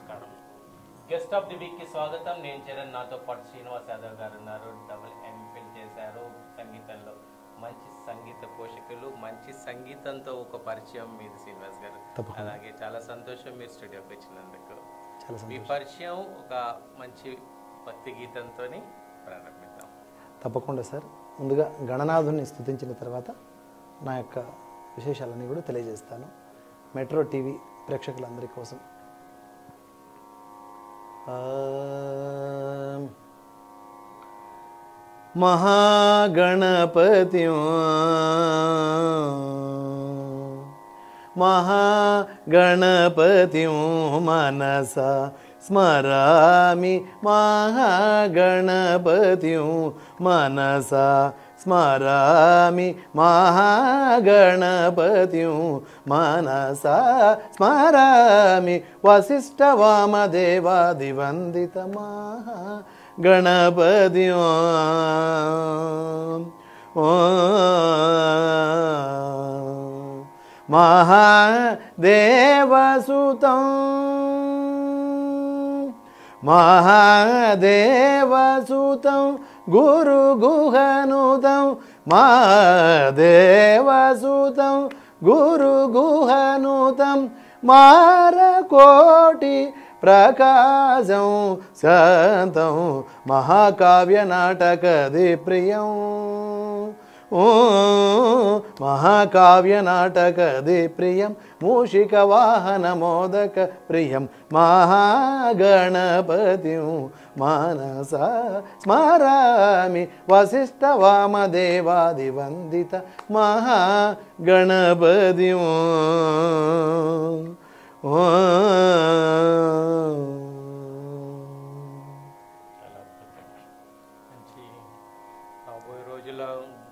నమస్కారం guest of the week కి స్వాగతం నేను చరణ్ నాతో పాటు శ్రీనివాస్ యాదవ్ గారు ఉన్నారు డబుల్ ఎంఫిల్ చేశారు సంగీతంలో మంచి సంగీత పోషకులు మంచి సంగీతంతో ఒక పరిచయం మీది శ్రీనివాస్ గారు తప్పకుండా. అలాగే చాలా సంతోషం మీరు స్టూడియోకి వచ్చినందుకు చాలా మీ సంతోషం పరిచయం ఒక మంచి భక్తి గీతంతో ప్రారంభిద్దాం తప్పకుండా సార్ ముందుగా గణనాథుని స్థుతించిన తర్వాత నా యొక్క విశేషాలన్నీ కూడా తెలియజేస్తాను మెట్రో టీవీ ప్రేక్షకులందరి కోసం ఆ, మహాగణపతి మహాగణపతి మనస స్మరామి మహాగణపతి మనస స్మరామి మహాగణపతి మనస స్మరామి వసిష్ఠవామదేవాదివందిత మహా గణపతి మహాదేవసుతం మహాదేవసుతం గురు గుహనుతం మహాదేవసుతం గురు గుహనుతం మారకోటి ప్రకాశం శాంతం మహాకావ్య నాటకది ప్రియం ఓ మహాకావ్య నాటకది ప్రియం మూషిక వాహన మోదక ప్రియం మహాగణపతి మానస స్మరామి వసిష్ఠ వామదేవాది వందిత మహాగణపతి ఓ చాలా అద్భుతం మంచి రాబోయే రోజుల్లో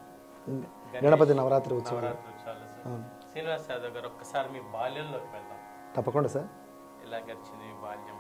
గణపతి నవరాత్రి ఉత్సవం నవరాత్రి ఉత్సవాలు సార్. శ్రీనివాస్ యాదవ్ గారు ఒక్కసారి మీ బాల్యంలోకి వెళ్దాం తప్పకుండా సార్ ఎలా గడిచింది మీ బాల్యం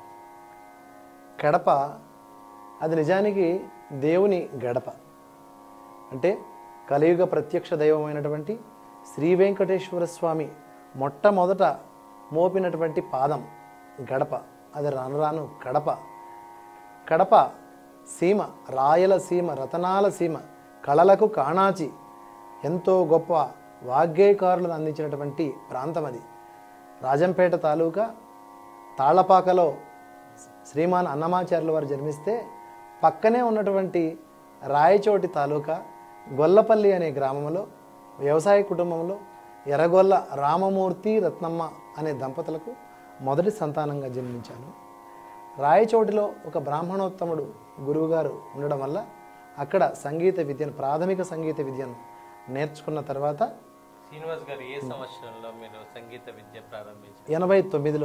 కడప అది నిజానికి దేవుని గడప అంటే కలియుగ ప్రత్యక్ష దైవమైనటువంటి శ్రీ వెంకటేశ్వర స్వామి మొట్టమొదట మోపినటువంటి పాదం గడప అది రాను రాను కడప కడప సీమ రాయల సీమ రతనాల సీమ కళలకు కాణాచి ఎంతో గొప్ప వాగ్గేయకారులను అందించినటువంటి ప్రాంతం అది రాజంపేట తాలూకా తాళ్లపాకలో శ్రీమాన్ అన్నమాచార్యుల వారు జన్మిస్తే పక్కనే ఉన్నటువంటి రాయచోటి తాలూకా గొల్లపల్లి అనే గ్రామంలో వ్యవసాయ కుటుంబంలో ఎర్రగొల్ల రామమూర్తి రత్నమ్మ అనే దంపతులకు మొదటి సంతానంగా జన్మించాను రాయచోటిలో ఒక బ్రాహ్మణోత్తముడు గురువుగారు ఉండడం వల్ల అక్కడ సంగీత విద్యను ప్రాథమిక సంగీత విద్యను నేర్చుకున్న తర్వాత శ్రీనివాస్ గారు ఏ సంవత్సరంలో మీరు సంగీత విద్య ప్రారంభించారు ఎనభై తొమ్మిదిలో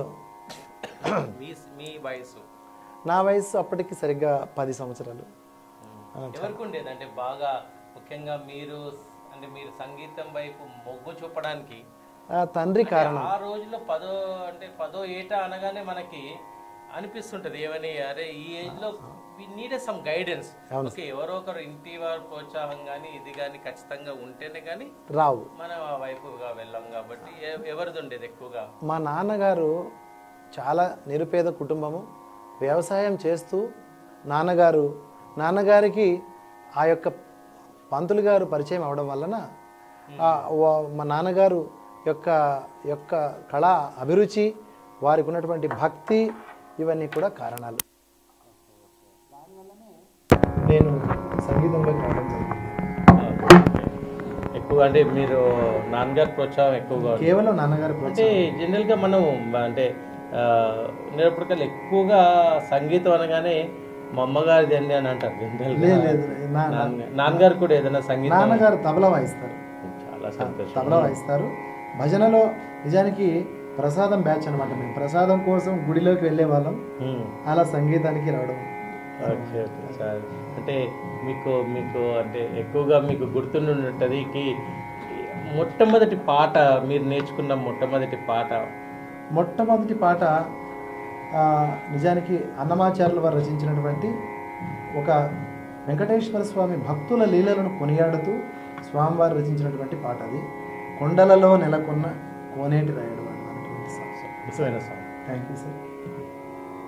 మీ మీ వయసు నా వయసు అప్పటికి సరిగ్గా పది సంవత్సరాలు ఎవరికి ఉండేది అంటే బాగా ముఖ్యంగా మీరు అంటే మీరు సంగీతం వైపు మొగ్గు చూపడానికి ఆ తండ్రి కారణం ఆ రోజుల్లో పదో అంటే పదో ఏట అనగానే మనకి అనిపిస్తుంటది ఏమని అరే ఈ ఏజ్ లో నీడే సమ్ గైడెన్స్ ఓకే ఎవరో ఒకరు ఇంటి వారి ప్రోత్సాహం కానీ ఇది కానీ ఖచ్చితంగా ఉంటేనే కానీ రావు మనం ఆ వైపుగా వెళ్ళాం కాబట్టి ఎ- ఎవరిది ఉండేది ఎక్కువగా మా నాన్నగారు చాలా నిరుపేద కుటుంబము వ్యవసాయం చేస్తూ నాన్నగారు నాన్నగారికి ఆ యొక్క పంతులు గారు పరిచయం అవడం వలన ఆ వా- మా నాన్నగారు యొక్క యొక్క కళా అభిరుచి వారికి ఉన్నటువంటి భక్తి ఇవన్నీ కూడా కారణాలు నేను సంగీతంలోకి రావడం జరిగింది ఎక్కువ అంటే మీరు నాన్నగారి ప్రోత్సాహం ఎక్కువగా ఉంది. కేవలం నాన్నగారి అంటే జనరల్ గా మనం అంటే ఆ, ఉండేప్పటికల్లా ఎక్కువగా సంగీతం అనగానే మా అమ్మగారిది అండి అని అంటారు జనరల్ గా. లేదు, నా- నాన్న- నాన్నగారు కూడా ఏదైనా సంగీతం నాన్నగారు తబలా వాయిస్తారు చాలా సంతోషం తబలా వాయిస్తారు భజనలో నిజానికి ప్రసాదం బ్యాచ్ అనమాట మేము ప్రసాదం కోసం గుడిలోకి వెళ్ళే వాళ్ళం ఉమ్. అలా సంగీతానికి రావడం ఓకే ఓకే సార్ అంటే మీకు మీకు అంటే ఎక్కువగా మీకు గుర్తుండుంటుంది కి మొట్టమొదటి పాట మీరు నేర్చుకున్న మొట్టమొదటి పాట మొట్టమొదటి పాట ఆ, నిజానికి అన్నమాచార్యుల వారు రచించినటువంటి ఒక వెంకటేశ్వర స్వామి భక్తుల లీలలను కొనియాడుతూ స్వామివారు రచించినటువంటి పాట అది కొండలలో నెలకొన్న కోనేటి రాయడు అనేటువంటి సాంగ్ ఇష్టమైన సాంగ్ థ్యాంక్ యూ సార్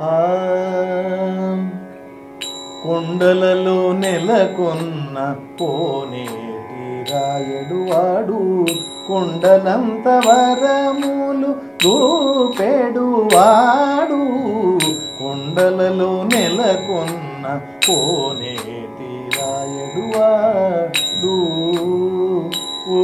ఆ కొండలలో నెలకొన్న పోనేటి రాయడువాడు కొండలంత వరములు చూపెడువాడు కొండలలో నెలకొన్న పోనేటి రాయడువాడు ఓ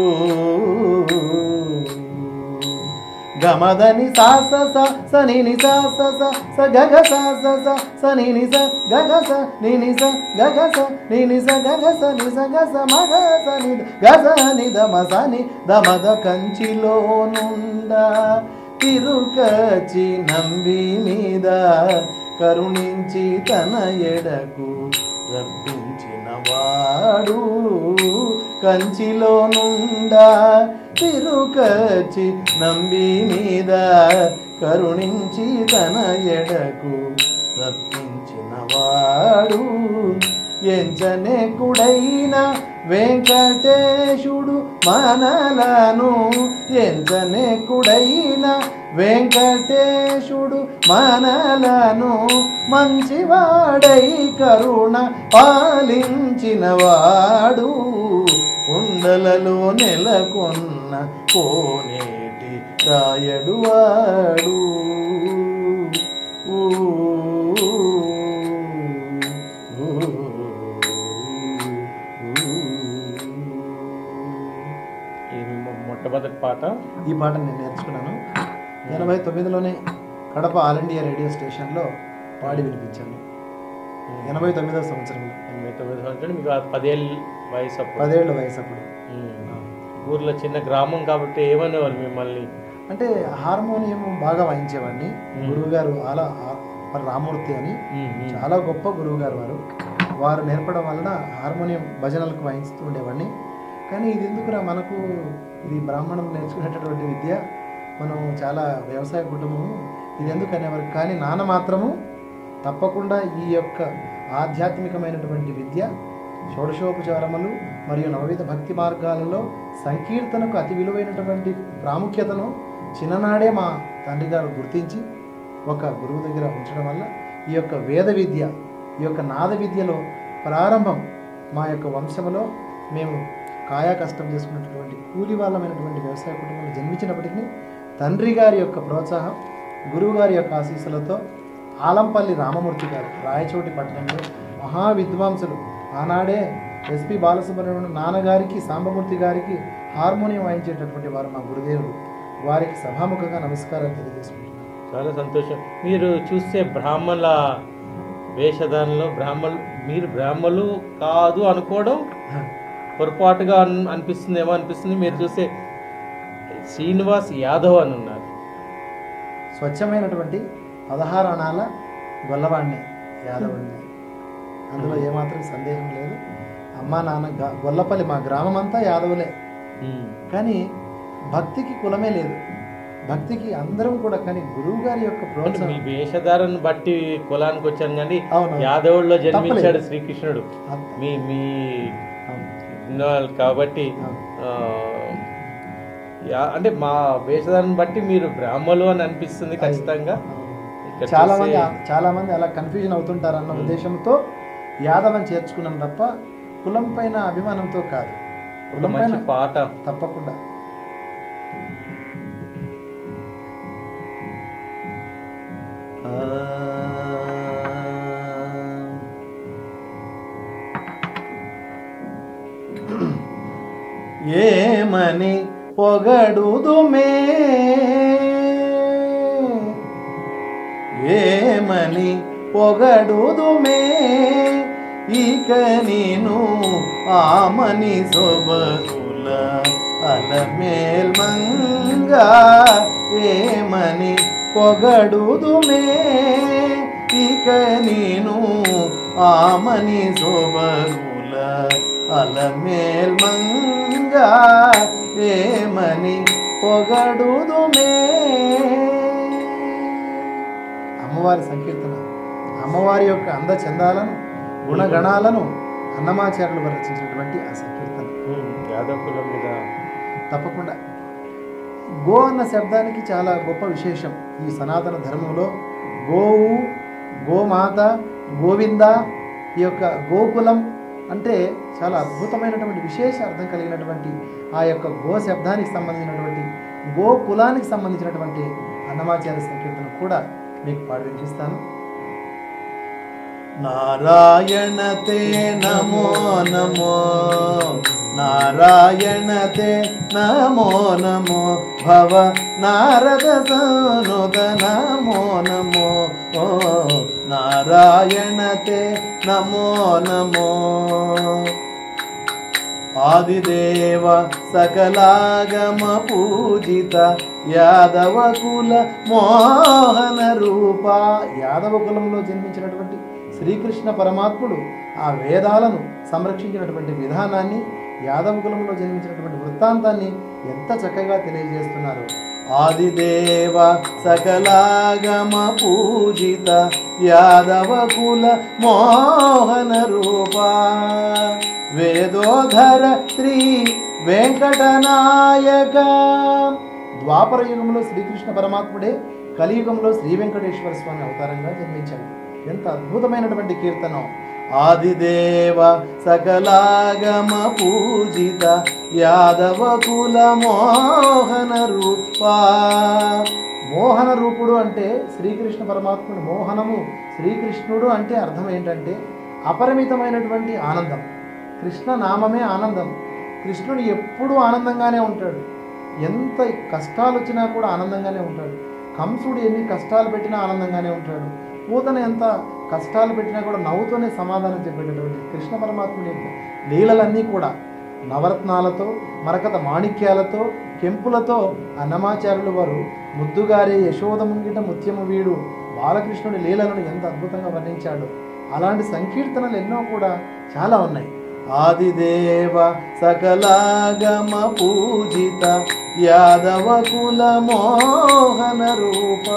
గమదని సాస స సనిని సాస స స గగ సాస స సనిని స గగ స నిని స గగ స నిని స గగ స ని స గ స మగ స ని గ స ని ద మ స ని ద మ ద కంచిలో నుండ తిరుకచి నంబి మీద కరుణించి తన ఎడకు రప్పించిన వాడు కంచిలో నుండా తిరుకచి నంబి మీద కరుణించి తన ఎడకు రప్పించిన వాడు ఎంచనే కుడైన వెంకటేశుడు మనలను ఎంచనే కుడైన వెంకటేశుడు మనలను మంచివాడై కరుణ పాలించిన వాడు కుండలలో నెలకొన్న కోనేటి రాయడు వాడు ఊ, ఊ, ఇది మొ- మొట్టమొదటి పాట ఈ పాట నేను నేర్చుకున్నాను ఎనభై తొమ్మిదిలోనే కడప ఆల్ ఇండియా రేడియో స్టేషన్లో పాడి వినిపించాను ఎనభై తొమ్మిదవ సంవత్సరంలో ఎనభై తొమ్మిది సంవత్సరాలు మీకు ఆ పదేళ్ళ వయసు అప్పుడు పదేళ్ల వయసు అప్పుడు ఉమ్. ఊర్లో చిన్న గ్రామం కాబట్టి ఏమనేవారు మిమ్మల్ని అంటే హార్మోనియం బాగా వాయించేవాడిని గురువు గారు అలా ఆ- రామూర్తి అని ఉమ్, ఉమ్. చాలా గొప్ప గురువు గారు వారు వారు నేర్పడం వలన హార్మోనియం భజనలకు వాయిస్తూ ఉండేవాడిని కానీ ఇది ఎందుకురా మనకు ఇది బ్రాహ్మణం నేర్చుకునేటటువంటి విద్య మనం చాలా వ్యవసాయ కుటుంబము ఇది ఎందుకు అనేవారు కానీ నాన్న మాత్రము తప్పకుండా ఈ యొక్క ఆధ్యాత్మికమైనటువంటి విద్య షోడశోపచారములు మరియు నవవిధ భక్తి మార్గాలలో సంకీర్తనకు అతి విలువైనటువంటి ప్రాముఖ్యతను చిన్ననాడే మా తండ్రి గారు గుర్తించి ఒక గురువు దగ్గర ఉంచడం వల్ల ఈ యొక్క వేద విద్య ఈ యొక్క నాద విద్యలో ప్రారంభం మా యొక్క వంశంలో మేము కాయా కష్టం చేసుకున్నటువంటి కూలి వాళ్ళమైనటువంటి వ్యవసాయ కుటుంబంలో జన్మించినప్పటికీ తండ్రి గారి యొక్క ప్రోత్సాహం గురువు గారి యొక్క ఆశీస్సులతో ఆలంపల్లి రామమూర్తి గారు రాయచోటి పట్టణంలో మహా విద్వాంసులు ఆనాడే ఎస్పి బాలసుబ్రహ్మణ్యం నాన్నగారికి సాంబమూర్తి గారికి హార్మోనియం వాయించేటటువంటి వారు మా గురుదేవులు వారికి సభాముఖంగా నమస్కారాలు తెలియజేసుకుంటున్నాను చాలా సంతోషం మీరు చూస్తే బ్రాహ్మణుల వేషధారణలో బ్రాహ్మణులు మీరు బ్రాహ్మణులు కాదు అనుకోవడం పొరపాటుగా అన్- అనిపిస్తుందేమో అనిపిస్తుంది మీరు చూస్తే శ్రీనివాస్ యాదవ్ అని ఉన్నారు స్వచ్ఛమైనటువంటి పదహారు అణాల గొల్లవాణ్ణి యాదవుణ్ణి అందులో ఏమాత్రం సందేహం లేదు అమ్మా నాన్న గ- గొల్లపల్లి మా గ్రామం అంతా యాదవులే కానీ భక్తికి కులమే లేదు భక్తికి అందరం కూడా కానీ గురువు గారి యొక్క అంటే ప్రోత్సాహం మీ వేషధారను బట్టి కులానికి వచ్చాను కానీ అవును యాదవుల్లో జన్మించాడు తప్పలేదు. శ్రీకృష్ణుడు అంత- మీ మీ అవును. ఇన్నాళ్ళు కాబట్టి అవును. ఆ, యా- అంటే మా వేషధాలను బట్టి మీరు బ్రాహ్మలు అని అనిపిస్తుంది ఖచ్చితంగా ఇక్కడ చాలా చూస్తే- మంది చాలా మంది అలా కన్ఫ్యూజన్ అవుతుంటారు అన్న ఉద్దేశంతో యాదవ్ అని చేర్చుకున్నాం తప్ప కులం పైన అభిమానంతో కాదు ఒక కులం మంచి పైన పాట తప్పకుండా ఏమని పొగడుదుమే ఏమని పొగడుదుమే ఇక నేను ఆమని సొబగుల అలమేల్మంగా ఏమని పొగడుదుమే ఇక నేను ఆమని సొబగుల అలమేల్మంగా ఏమని పొగడుదుమే అమ్మవారి సంకీర్తన అమ్మవారి యొక్క అందచందాలను గుణగణాలను అన్నమాచార్యులు వారు రచించినటువంటి ఆ సంకీర్తన ఉమ్, యాదవ్ కులం మీద తప్పకుండా గో అన్న శబ్దానికి చాలా గొప్ప విశేషం ఈ సనాతన ధర్మంలో గోవు గోమాత గోవింద ఈ యొక్క గోకులం అంటే చాలా అద్భుతమైనటువంటి విశేష అర్థం కలిగినటువంటి ఆ యొక్క గో శబ్దానికి సంబంధించినటువంటి గో కులానికి సంబంధించినటువంటి అన్నమాచార్య సంకీర్తన కూడా మీకు పాడి వినిపిస్తాను నారాయణ తే నమో నమో నారాయణ తే నమో నమో భవ నారద సనుత నమో నమో ఓ నారాయణ తే నమో నమో ఆదిదేవ సకలాగమ పూజిత యాదవ కుల మోహన రూప యాదవ కులంలో జన్మించినటువంటి శ్రీకృష్ణ పరమాత్ముడు ఆ వేదాలను సంరక్షించినటువంటి విధానాన్ని యాదవ కులంలో జన్మించినటువంటి వృత్తాంతాన్ని ఎంత చక్కగా తెలియజేస్తున్నారు ఆదిదేవ సకలాగమ పూజిత యాదవ కుల మోహన రూపా వేదోధర శ్రీ వెంకటనాయక ద్వాపర యుగంలో శ్రీకృష్ణ పరమాత్ముడే కలియుగంలో శ్రీ వెంకటేశ్వర స్వామి అవతారంగా జన్మించాడు ఎంత అద్భుతమైనటువంటి కీర్తనం ఆదిదేవ సకలాగమ పూజిత యాదవ కుల మోహన రూపా మోహన రూపుడు అంటే శ్రీకృష్ణ పరమాత్ముడు మోహనము శ్రీకృష్ణుడు అంటే అర్థం ఏంటంటే అపరిమితమైనటువంటి ఆనందం కృష్ణ నామమే ఆనందం కృష్ణుడు ఎప్పుడూ ఆనందంగానే ఉంటాడు ఎంత కష్టాలు వచ్చినా కూడా ఆనందంగానే ఉంటాడు కంసుడు ఎన్ని కష్టాలు పెట్టినా ఆనందంగానే ఉంటాడు పూతన ఎంత కష్టాలు పెట్టినా కూడా నవ్వుతూనే సమాధానం చెప్పేటటువంటి కృష్ణ పరమాత్ముడి యొక్క లీలలన్నీ కూడా నవరత్నాలతో మరకత మాణిక్యాలతో కెంపులతో అన్నమాచార్యులు వారు ముద్దుగారే యశోద ముంగిట ముత్యము వీడు బాలకృష్ణుడి లీలలను ఎంత అద్భుతంగా వర్ణించాడు అలాంటి సంకీర్తనలు ఎన్నో కూడా చాలా ఉన్నాయి ఆదిదేవ సకలాగమ పూజిత యాదవ కుల మోహన రూప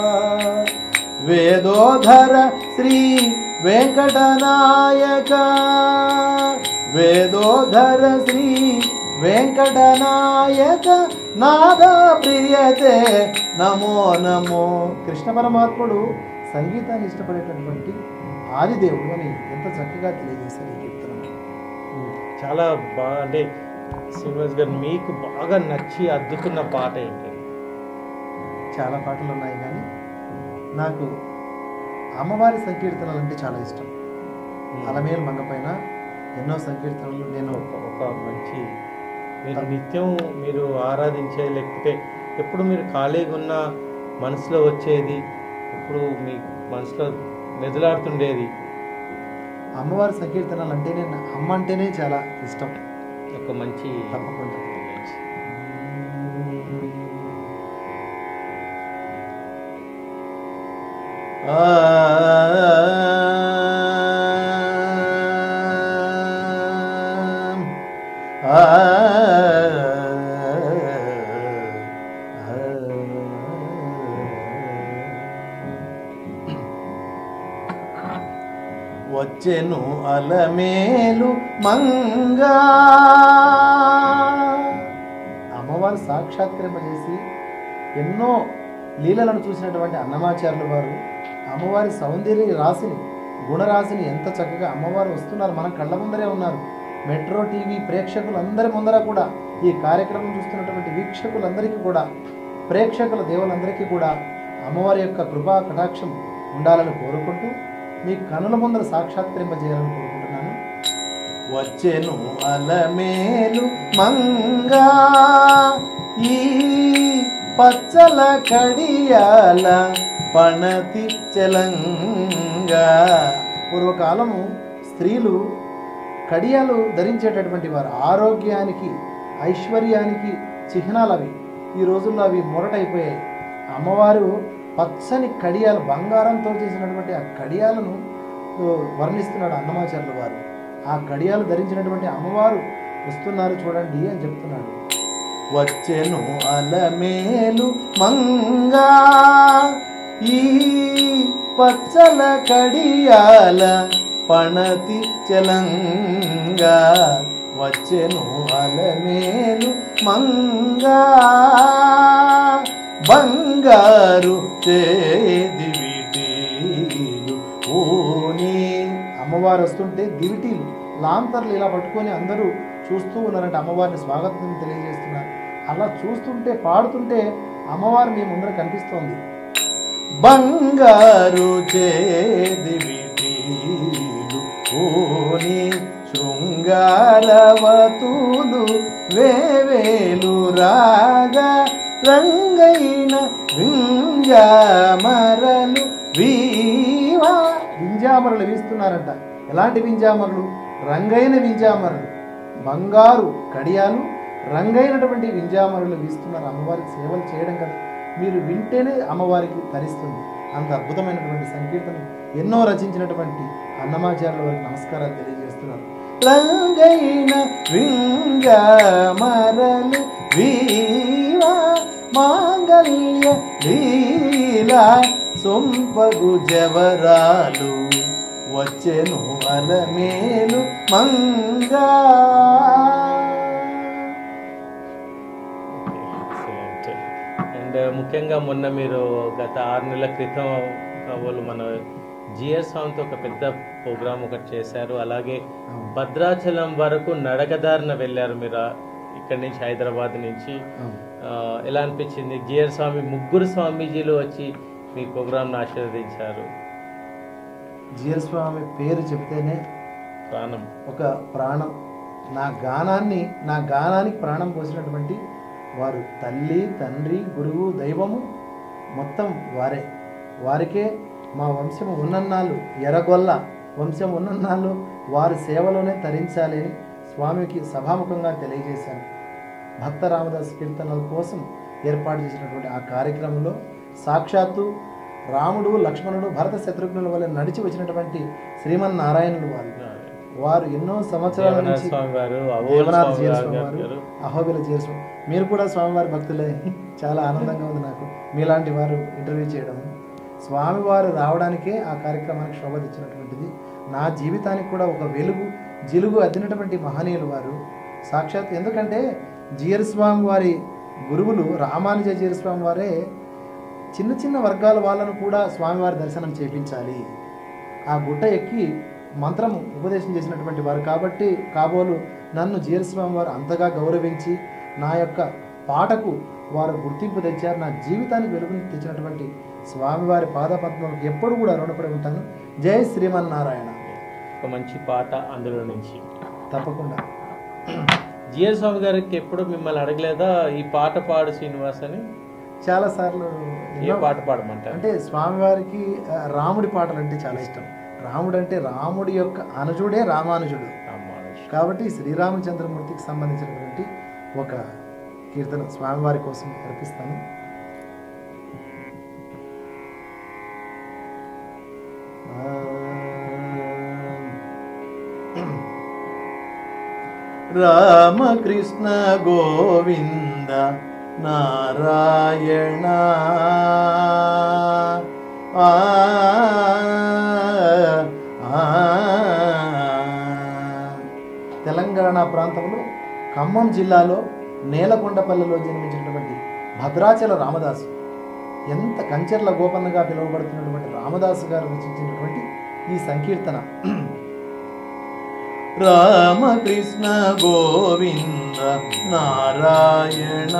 వేదోధర శ్రీ వెంకటనాయక వేదోధర శ్రీ వెంకటనాయక నాద ప్రియతే నమో నమో కృష్ణ పరమాత్ముడు సంగీతాన్ని ఇష్టపడేటటువంటి ఆదిదేవుడు అని ఎంత చక్కగా తెలియజేశారు ఈ కీర్తన చాలా బాగా అంటే శ్రీనివాస్ గారు మీకు బాగా నచ్చి అద్దుకున్న పాట ఏంటి చాలా పాటలు ఉన్నాయి కానీ నాకు అమ్మవారి సంకీర్తనలు అంటే చాలా ఇష్టం అలమేలు మంగపైన ఎన్నో సంకీర్తనలు నేను ఒక ఒక మంచి మీరు నిత్యం మీరు ఆరాధించే లేకపోతే ఎప్పుడు మీరు ఖాళీగా ఉన్న మనసులో వచ్చేది ఎప్పుడు మీ మనసులో మెదులాడుతుండేది అమ్మవారి సంకీర్తనలు అంటేనే నా- అమ్మ అంటేనే చాలా ఇష్టం ఒక మంచి తప్పకుండా వచ్చెను అలమేలు మంగా అమ్మవారు సాక్షాత్కరింపజేసి ఎన్నో లీలలను చూసినటువంటి అన్నమాచార్యుల వారు అమ్మవారి సౌందర్య రాశిని గుణరాశిని ఎంత చక్కగా అమ్మవారు వస్తున్నారు మన కళ్ళ ముందరే ఉన్నారు మెట్రో టీవీ ప్రేక్షకులందరి ముందర కూడా ఈ కార్యక్రమం చూస్తున్నటువంటి వీక్షకులందరికీ కూడా ప్రేక్షకుల దేవులందరికీ కూడా అమ్మవారి యొక్క కృపా కటాక్షం ఉండాలని కోరుకుంటూ మీ కనుల ముందర సాక్షాత్కరింపజేయాలని కోరుకుంటున్నాను వచ్చెను అలమేలు మంగా ఈ పచ్చల కడియాల పణతి చలంగా పూర్వకాలము స్త్రీలు కడియాలు ధరించేటటువంటి వారు ఆరోగ్యానికి ఐశ్వర్యానికి చిహ్నాలు అవి ఈ రోజుల్లో అవి మొరటైపోయాయి అమ్మవారు పచ్చని కడియాలు బంగారంతో చేసినటువంటి ఆ కడియాలను ఓ, వర్ణిస్తున్నాడు అన్నమాచార్యుల వారు ఆ కడియాలు ధరించినటువంటి అమ్మవారు వస్తున్నారు చూడండి అని చెప్తున్నాడు వచ్చెను అలమేలు మంగా ఈ పచ్చల కడియాల పణతి చలంగా వచ్చెను అలమేలు మంగా బంగారు చేది విటీలు అమ్మవారు వస్తుంటే దివిటీలు లాంతర్లు ఇలా పట్టుకొని అందరూ చూస్తూ ఉన్నారంటే అమ్మవారిని స్వాగతం తెలియజేస్తున్నారు అలా చూస్తుంటే పాడుతుంటే అమ్మవారు మీ ముందర కనిపిస్తోంది బంగారు చేదివిటీలు ఓని శృంగారవతులు వేవేలు రాగా రంగైన వింజామరలు వీవా వింజామరలు వీస్తున్నారంట ఎలాంటి వింజామరలు రంగైన వింజామరలు బంగారు కడియాలు రంగైనటువంటి వింజామరలు వీస్తున్నారు అమ్మవారికి సేవలు చేయడం కదా మీరు వింటేనే అమ్మవారికి తరిస్తుంది అంత అద్భుతమైనటువంటి సంకీర్తన ఎన్నో రచించినటువంటి అన్నమాచార్యుల వారికి నమస్కారాలు తెలియజేస్తున్నారు రంగైన వింజామరలు వీవా మాంగళ్య లీలా సొంపగు జవరాలు వచ్చెను అలమేలు మంగా అండ్ ముఖ్యంగా మొన్న మీరు గత ఆరు నెలల క్రితం వాళ్ళు మన జిఆర్ స్వామితో ఒక పెద్ద ప్రోగ్రామ్ ఒకటి చేశారు అలాగే భద్రాచలం వరకు నడకదారిన వెళ్ళారు మీరు ఆ- ఇక్కడి నుంచి హైదరాబాద్ నుంచి ఆ, ఎలా అనిపించింది జిఆర్ స్వామి ముగ్గురు స్వామీజీలు వచ్చి మీ ప్రోగ్రామ్ను ఆశీర్వదించారు జిఎల్ స్వామి పేరు చెప్తేనే ప్రాణం ఒక ప్రాణం నా గానాన్ని నా గానానికి ప్రాణం పోసినటువంటి వారు తల్లి తండ్రి గురువు దైవము మొత్తం వారే వారికే మా వంశము ఉన్నన్నాళ్ళు ఎర్రగొల్ల వంశం ఉన్నన్నాళ్ళు వారి సేవలోనే తరించాలి అని స్వామికి సభాముఖంగా తెలియజేశాను భక్త రామదాస్ కీర్తనల కోసం ఏర్పాటు చేసినటువంటి ఆ కార్యక్రమంలో సాక్షాత్తు రాముడు లక్ష్మణుడు భరత శత్రుఘ్నుల వల్ల నడిచి వచ్చినటువంటి శ్రీమన్నారాయణులు వారు వారు ఎన్నో సంవత్సరాల దేవనాథ నుంచి స్వామి వారు అవోల్ దేవనాథ స్వామి జీర వారు స్వామి గారు. వారు అహోబిల జీర స్వామి మీరు కూడా స్వామివారి భక్తులే చాలా ఆనందంగా ఉంది నాకు మీలాంటి వారు ఇంటర్వ్యూ చేయడం స్వామివారు రావడానికే ఆ కార్యక్రమానికి శోభ తెచ్చినటువంటిది నా జీవితానికి కూడా ఒక వెలుగు జిలుగు అద్దినటువంటి మహనీయులు వారు సాక్షాత్ ఎందుకంటే జీర స్వామి వారి గురువులు రామానుజ జీర స్వామి వారే చిన్న చిన్న వర్గాల వాళ్ళను కూడా స్వామివారి దర్శనం చేపించాలి ఆ గుట్ట ఎక్కి మంత్రం ఉపదేశం చేసినటువంటి వారు కాబట్టి కాబోలు నన్ను జీరస్వామి వారు అంతగా గౌరవించి నా యొక్క పాటకు వారు గుర్తింపు తెచ్చారు నా జీవితానికి వెలుగుని తెచ్చినటువంటి స్వామివారి పాదపద్మలకు ఎప్పుడు కూడా రుణపడి ఉంటాను జై శ్రీమన్నారాయణ ఒక మంచి పాట అందులో నుంచి తప్పకుండా జిఆర్ స్వామి గారికి ఎప్పుడు మిమ్మల్ని అడగలేదా ఈ పాట పాడు శ్రీనివాస్ అని చాలాసార్లు ఏ ఎన్నో పాట పాడమంటారు అంటే స్వామివారికి ఆ, రాముడి పాటలు అంటే చాలా ఇష్టం రాముడు అంటే రాముడి యొక్క అనుజుడే రామానుజుడు రామానుజ. కాబట్టి శ్రీరామచంద్రమూర్తికి సంబంధించినటువంటి ఒక కీర్తన స్వామివారి కోసం అర్పిస్తాను రామకృష్ణ గోవింద నారాయణ ఆ ఆ తెలంగాణ ప్రాంతంలో ఖమ్మం జిల్లాలో నేలకొండపల్లిలో జన్మించినటువంటి భద్రాచల రామదాసు ఎంత కంచెర్ల గోపన్నగా పిలువబడుతున్నటువంటి రామదాసు గారు రచించినటువంటి ఈ సంకీర్తన రామకృష్ణ గోవింద నారాయణ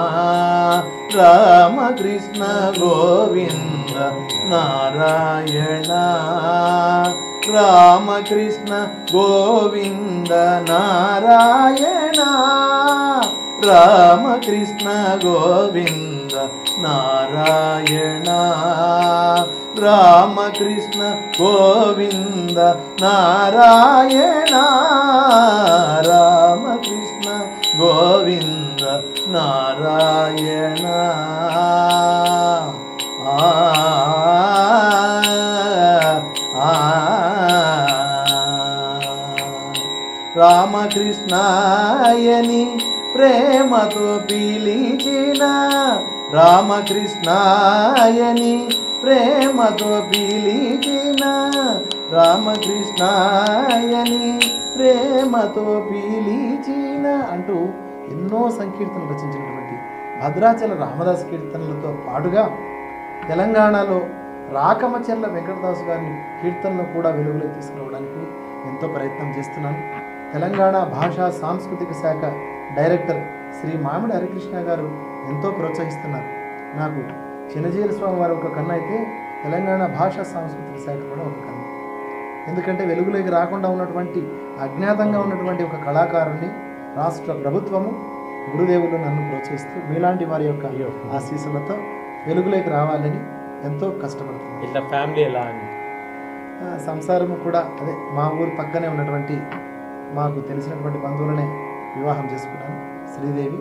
రామకృష్ణ గోవింద నారాయణ రామకృష్ణ గోవింద నారాయణ రామకృష్ణ గోవింద నారాయణ రామకృష్ణ గోవింద నారాయణ రామకృష్ణ గోవింద నారాయణ ఆ ఆ రామకృష్ణాయని ప్రేమతో పిలిచిన రామకృష్ణాయని ప్రేమతో పిలిచిన రామకృష్ణాయని ప్రేమతో పిలిచిన అంటూ ఎన్నో సంకీర్తనలు రచించినటువంటి భద్రాచల రామదాస్ కీర్తనలతో పాటుగా తెలంగాణలో రాకమచెర్ల వెంకటదాసు గారిని కీర్తనలో కూడా వెలుగులోకి తీసుకురావడానికి ఎంతో ప్రయత్నం చేస్తున్నాను తెలంగాణ భాషా సాంస్కృతిక శాఖ డైరెక్టర్ శ్రీ మామిడి హరికృష్ణ గారు ఎంతో ప్రోత్సహిస్తున్నారు నాకు చిన్నజీల స్వామి వారు ఒక కన్ను అయితే తెలంగాణ భాషా సాంస్కృతిక శాఖ కూడా ఒక కన్ను ఎందుకంటే వెలుగులోకి రాకుండా ఉన్నటువంటి అజ్ఞాతంగా ఉన్నటువంటి ఒక కళాకారుణ్ణి రాష్ట్ర ప్రభుత్వము గురుదేవులు నన్ను ప్రోత్సహిస్తూ మీలాంటి వారి యొక్క ఆశీస్సులతో వెలుగులోకి రావాలని ఎంతో కష్టపడుతున్నాను ఇట్లా ఫ్యామిలీ ఎలా అని ఆ, సంసారము కూడా అదే మా ఊరు పక్కనే ఉన్నటువంటి మాకు తెలిసినటువంటి బంధువులనే వివాహం చేసుకున్నాను శ్రీదేవి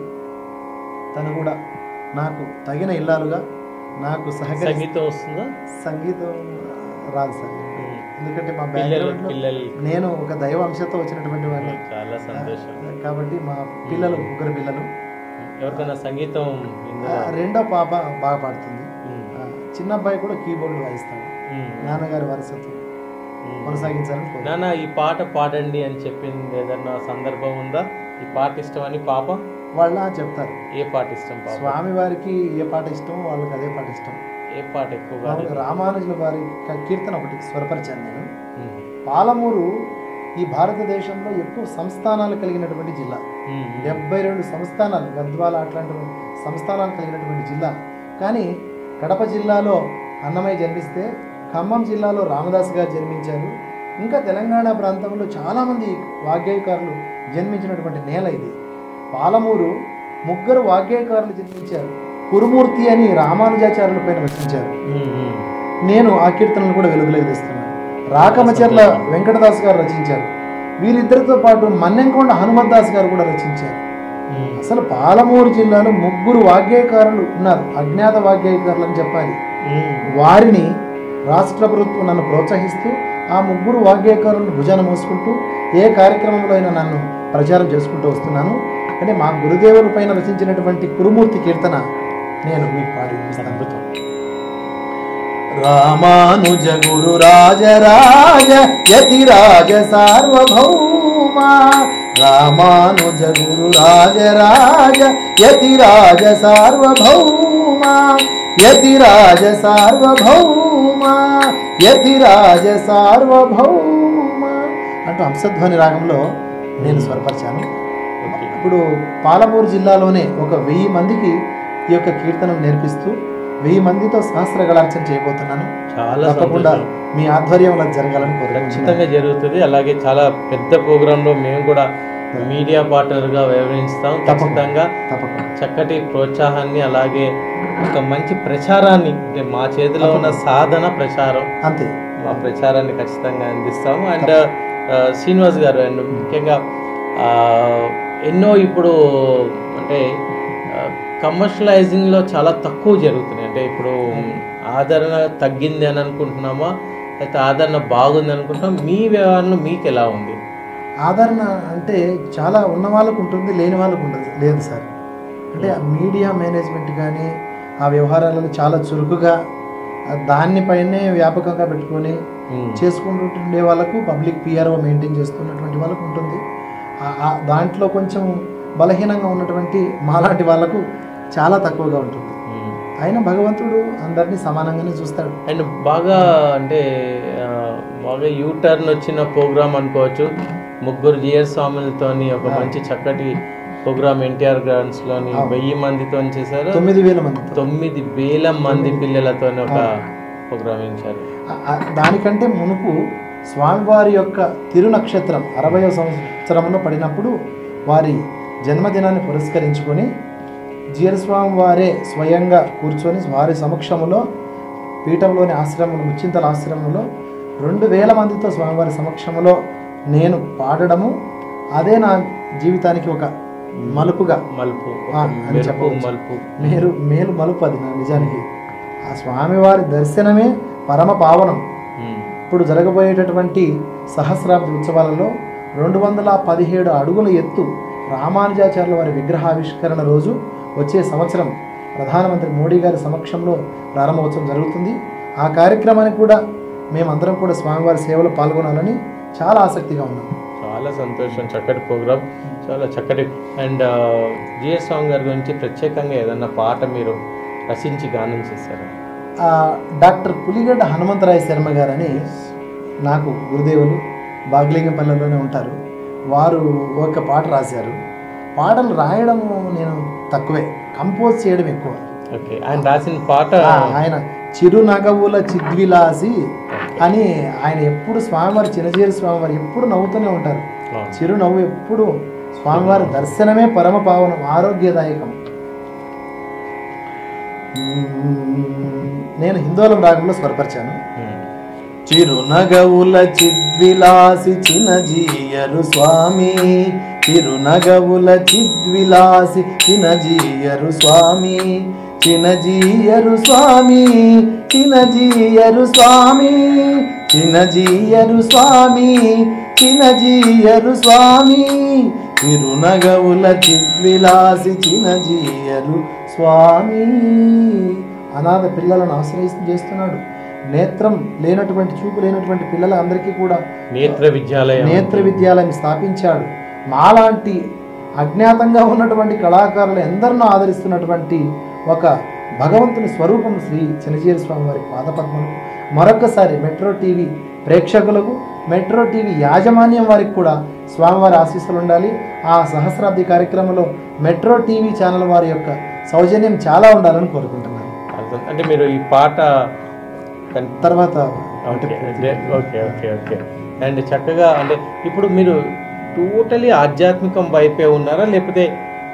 తను కూడా నాకు తగిన ఇల్లాలుగా నాకు సహకరి సంగీతం వస్తుందా సంగీతం రాదు సార్ ఎందుకంటే మా పిల్లలు బ్యాక్గ్రౌండ్లో పిల్లలు నేను ఒక దైవ అంశతో వచ్చినటువంటి వాడిని చాలా సంతోషం కాబట్టి మా పిల్లలు ముగ్గురు పిల్లలు ఎవరికైనా సంగీతం ఆ, ఇందులో రెండో పాప బాగా పాడుతుంది ఉమ్, ఆ, చిన్న అబ్బాయి కూడా కీబోర్డ్ వాయిస్తాడు ఉమ్, నాన్నగారి వరసతో ఉమ్. కొనసాగించాలని కోరు- నాన్న ఈ పాట పాడండి అని చెప్పింది ఏదన్నా సందర్భం ఉందా ఈ పాట ఇష్టం అని పాప వాళ్ళ చెప్తారు ఏ పాట ఇష్టం పాప స్వామి వారికి ఏ పాట ఇష్టమో వాళ్ళకి అదే పాట ఇష్టం ఏ పాట ఎక్కువగా మామూలుగా రామానుజుల వారి క- కీర్తన ఒకటి స్వరపరిచాను నేను ఉమ్, పాలమూరు ఈ భారతదేశంలో ఎక్కువ సంస్థానాలు కలిగినటువంటి జిల్లా ఉమ్, ఉమ్. డెబ్బై రెండు సంస్థానాలు గద్వాల అట్లాంటి సంస్థానాలు కలిగినటువంటి జిల్లా కానీ కడప జిల్లాలో అన్నమయ్య జన్మిస్తే ఖమ్మం జిల్లాలో రామదాస్ గారు జన్మించారు ఇంకా తెలంగాణ ప్రాంతంలో చాలామంది వాగ్గేయకారులు జన్మించినటువంటి నేల ఇది పాలమూరు ముగ్గురు వాగ్గేయకారులు జన్మించారు కురుమూర్తి అని రామానుజాచార్యుల పైన రచించారు ఉమ్, ఉమ్. నేను ఆ కీర్తనలు కూడా వెలుగులోకి తెస్తున్నాను రాకమచర్ల వెంకటదాస్ గారు రచించారు వీరిద్దరితో పాటు మన్నెంకొండ హనుమద్దాస్ గారు కూడా రచించారు ఉమ్, అసలు పాలమూరు జిల్లాలో ముగ్గురు వాగ్గేయకారులు ఉన్నారు అజ్ఞాత వాగ్గేయకారులు అని చెప్పాలి ఉమ్. వారిని రాష్ట్ర ప్రభుత్వం నన్ను ప్రోత్సహిస్తూ ఆ ముగ్గురు వాగ్గేయకారులను భుజాన మోసుకుంటూ ఏ కార్యక్రమంలో అయినా నన్ను ప్రచారం చేసుకుంటూ వస్తున్నాను అంటే మా గురుదేవుల పైన రచించినటువంటి కురుమూర్తి కీర్తన నేను మీకు పాడి వినిపిస్తాను. అద్భుతం రామానుజ గురు రాజరాజ యతిరాజ సార్వభౌమ రామానుజ గురు రాజరాజ యతిరాజ సార్వభౌమ యతిరాజ సార్వభౌమ యతిరాజ సార్వభౌమ అంటూ హంసధ్వని రాగంలో నేను స్వరపరిచాను ఓకే ఇప్పుడు పాలమూరు జిల్లాలోనే ఒక వెయ్యి మందికి ఈ యొక్క కీర్తనను నేర్పిస్తూ వెయ్యి మందితో సహస్రగళార్చన చేయబోతున్నాను చాలా తప్పకుండా సంతోషం మీ ఆధ్వర్యంలో అది జరగాలని కోరుకుంటున్నాను ఖచ్చితంగా జరుగుతుంది అలాగే చాలా పెద్ద ప్రోగ్రాంలో మేము కూడా మీడియా పార్ట్నర్గా వ్యవహరిస్తాం ఖచ్చితంగా తప్పకుండా చక్కటి ప్రోత్సాహాన్ని అలాగే ఒక మంచి ప్రచారాన్ని అంటే మా చేతిలో ఉన్న సాధన ప్రచారం అంతే మా ప్రచారాన్ని ఖచ్చితంగా అందిస్తాము అండ్ శ్రీనివాస్ గారు అండ్ ముఖ్యంగా ఆ, ఎన్నో ఇప్పుడు అంటే కమర్షియలైజింగ్లో చాలా తక్కువ జరుగుతున్నాయి అంటే ఇప్పుడు ఆదరణ తగ్గింది అని అనుకుంటున్నామా లేకపోతే ఆదరణ బాగుంది అనుకుంటున్నాం మీ వ్యవహారంలో మీకు ఎలా ఉంది ఆదరణ అంటే చాలా ఉన్న వాళ్ళకు ఉంటుంది లేని వాళ్ళకు ఉండదు లేదు సార్ అంటే ఆ మీడియా మేనేజ్మెంట్ కానీ ఆ వ్యవహారాలలో చాలా చురుకుగా ఆ దానిపైనే వ్యాపకంగా పెట్టుకొని ఉమ్, చేసుకుంటుండే వాళ్ళకు పబ్లిక్ పిఆర్ఓ మెయింటైన్ చేస్తున్నటువంటి వాళ్ళకు ఉంటుంది ఆ- ఆ దాంట్లో కొంచెం బలహీనంగా ఉన్నటువంటి మాలాంటి వాళ్ళకు చాలా తక్కువగా ఉంటుంది ఉమ్. అయినా భగవంతుడు అందరినీ సమానంగానే చూస్తాడు అండ్ బాగా అంటే ఆ, బాగా యూ టర్న్ వచ్చిన ప్రోగ్రామ్ అనుకోవచ్చు ముగ్గురు జిఎస్ స్వాములతోని ఒక మంచి చక్కటి ప్రోగ్రామ్ ఎన్టీఆర్ గ్రౌండ్స్ లోని వెయ్యి మందితో చేశారు తొమ్మిది వేల మంది తొమ్మిది వేల మంది పిల్లలతో ఒక ప్రోగ్రామ్ ఇచ్చారు ఆ- ఆ దానికంటే మునుపు స్వామివారి యొక్క తిరునక్షత్రం అరవయో సంవత్సరంలో పడినప్పుడు వారి జన్మదినాన్ని పురస్కరించుకొని జీర స్వామి వారే స్వయంగా కూర్చొని వారి సమక్షంలో పీఠంలోని ఆశ్రమంలో ముచ్చింతల ఆశ్రమంలో రెండు వేల మందితో స్వామివారి సమక్షంలో నేను పాడడము అదే నా జీవితానికి ఒక మలుపుగా మలుపు ఒక ఆ, అని మెరుపు చెప్పవచ్చు. మలుపు మేలు మేలు మలుపు అది నా నిజానికి ఆ స్వామివారి దర్శనమే పరమ పావనం ఉమ్, ఇప్పుడు జరగబోయేటటువంటి సహస్రాబ్ది ఉత్సవాలలో రెండు వందల పదిహేడు అడుగుల ఎత్తు రామానుజాచార్యుల వారి విగ్రహావిష్కరణ రోజు వచ్చే సంవత్సరం ప్రధానమంత్రి మోడీ గారి సమక్షంలో ప్రారంభోత్సవం జరుగుతుంది ఆ కార్యక్రమానికి కూడా మేమందరం కూడా స్వామివారి సేవలో పాల్గొనాలని చాలా ఆసక్తిగా ఉన్నాం చాలా సంతోషం చక్కటి ప్రోగ్రామ్ చాలా చక్కటి అండ్ జిఎస్ సాంగ్ గారి గురించి ప్రత్యేకంగా ఏదన్నా పాట మీరు రచించి గానం చేశారు ఆ, డాక్టర్ పులిగడ్డ హనుమంతరాయ శర్మ గారని నాకు గురుదేవులు బాగ్లింగపల్లెలోనే ఉంటారు వారు ఒక పాట రాశారు పాటలు రాయడం నేను తక్కువే కంపోజ్ చేయడం ఎక్కువ ఓకే ఆయన రాసిన పాట ఆ, ఆయన చిరునగవుల చిద్విలాసి అని ఆయన ఎప్పుడు స్వామివారి చిన్నజీరి స్వామివారు ఎప్పుడు నవ్వుతూనే ఉంటారు అవును. చిరునవ్వు ఎప్పుడు స్వామివారి దర్శనమే పరమ పావనం ఆరోగ్యదాయకం మ్మ్. నేను హిందోళం రాగంలో స్వరపరిచాను ఉమ్. చిరునగవుల చిద్విలాసి చినజీయరు స్వామి చిరునగవుల చిద్విలాసి చినజీయరు స్వామి చినజీయరు స్వామి చినజీయరు స్వామి చినజీయరు స్వామి చినజీయరు స్వామి చిరునగవుల చిద్విలాసి చినజీయరు స్వామి అనాథ పిల్లలను ఆశ్రయిస్తూ చేస్తున్నాడు నేత్రం లేనటువంటి చూపు లేనటువంటి పిల్లలందరికీ కూడా నేత్ర విద్యాలయం నేత్ర విద్యాలయం స్థాపించాడు మాలాంటి అజ్ఞాతంగా ఉన్నటువంటి కళాకారులు ఎందరినో ఆదరిస్తున్నటువంటి ఒక భగవంతుని స్వరూపం శ్రీ చిన్నజీరి స్వామి వారి పాదపద్మలకు మరొకసారి మెట్రో టీవీ ప్రేక్షకులకు మెట్రో టీవీ యాజమాన్యం వారికి కూడా స్వామివారి ఆశీస్సులు ఉండాలి ఆ సహస్రాబ్ది కార్యక్రమంలో మెట్రో టీవీ ఛానల్ వారి యొక్క సౌజన్యం చాలా ఉండాలని కోరుకుంటున్నాను అర్థం- అంటే మీరు ఈ పాట కన్- తర్వాత ఓకే అదే, ఓకే ఓకే ఓకే అండ్ చక్కగా అంటే ఇప్పుడు మీరు టోటలీ ఆధ్యాత్మికం వైపే ఉన్నారా లేకపోతే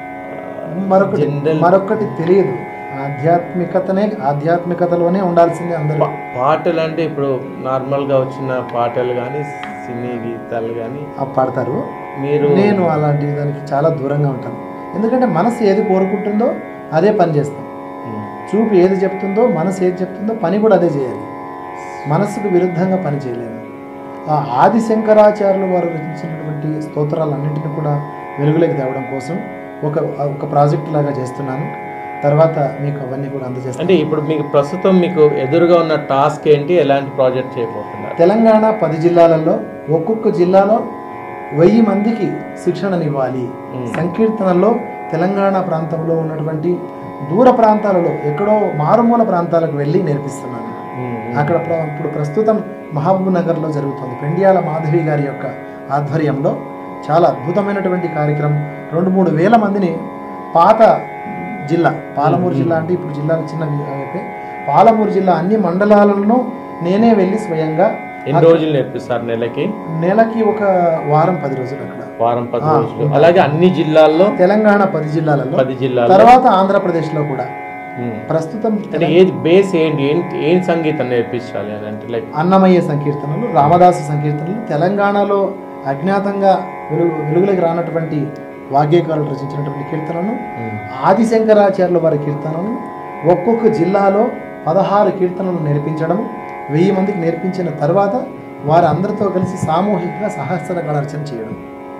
మరొకటి జనరల్ మరొకటి తెలియదు ఆధ్యాత్మికతనే ఆధ్యాత్మికతలోనే ఉండాల్సింది అందరూ పా- పాటలు అంటే ఇప్పుడు నార్మల్గా వచ్చిన పాటలు కానీ సినీ గీతాలు కానీ ఆ పాడతారు మీరు నేను అలాంటి దానికి చాలా దూరంగా ఉంటాను ఎందుకంటే మనసు ఏది కోరుకుంటుందో అదే పని చేస్తాం ఉమ్, చూపు ఏది చెప్తుందో మనసు ఏది చెప్తుందో పని కూడా అదే చేయాలి మనస్సుకు విరుద్ధంగా పని చేయలేము ఆ ఆది శంకరాచార్యులు వారు రచించినటువంటి స్తోత్రాలన్నింటినీ కూడా వెలుగులోకి తేవడం కోసం ఒక ఒక ప్రాజెక్ట్ లాగా చేస్తున్నాను తర్వాత మీకు అవన్నీ కూడా అందజేస్తాను అంటే ఇప్పుడు మీకు ప్రస్తుతం మీకు ఎదురుగా ఉన్న టాస్క్ ఏంటి ఎలాంటి ప్రాజెక్ట్ చేయబోతున్నారు తెలంగాణ పది జిల్లాలలో ఒక్కొక్క జిల్లాలో వెయ్యి మందికి శిక్షణనివ్వాలి మ్మ్. సంకీర్తనలో తెలంగాణ ప్రాంతంలో ఉన్నటువంటి దూర ప్రాంతాలలో ఎక్కడో మారుమూల ప్రాంతాలకు వెళ్ళి నేర్పిస్తున్నాను ఉమ్, అక్కడ ప్ర- ఇప్పుడు ప్రస్తుతం మహబూబ్ నగర్లో జరుగుతుంది పెండియాల మాధవి గారి యొక్క ఆధ్వర్యంలో చాలా అద్భుతమైనటువంటి కార్యక్రమం రెండు మూడు వేల మందిని పాత జిల్లా పాలమూరు జిల్లా అంటే ఇప్పుడు జిల్లాలు చిన్న అయిపోయి పాలమూరు జిల్లా అన్ని మండలాలను నేనే వెళ్ళి స్వయంగా ఎన్ని రోజులు నేర్పిస్తారు నెలకి నెలకి ఒక వారం పది రోజులు అక్కడ వారం పది ఆ, రోజులు అలాగే అన్ని జిల్లాల్లో తెలంగాణ పది జిల్లాలలో పది జిల్లాల్లో తర్వాత ఆంధ్రప్రదేశ్లో కూడా ఉమ్. ప్రస్తుతం అంటే ఏది బేస్ ఏంటి ఏం ఏం సంగీతం నేర్పించాలి అని అంటే లైక్ అన్నమయ్య సంకీర్తనలు రామదాసు సంకీర్తనలు తెలంగాణలో అజ్ఞాతంగా వెలుగు వెలుగులోకి రానటువంటి వాగ్గేయకారులు రచించినటువంటి కీర్తనలను ఆదిశంకరాచార్యుల వారి కీర్తనలను ఒక్కొక్క జిల్లాలో పదహారు కీర్తనలు నేర్పించడం వెయ్యి మందికి నేర్పించిన తర్వాత వారి అందరితో కలిసి సామూహికంగా సహస్ర గళార్చన చేయడం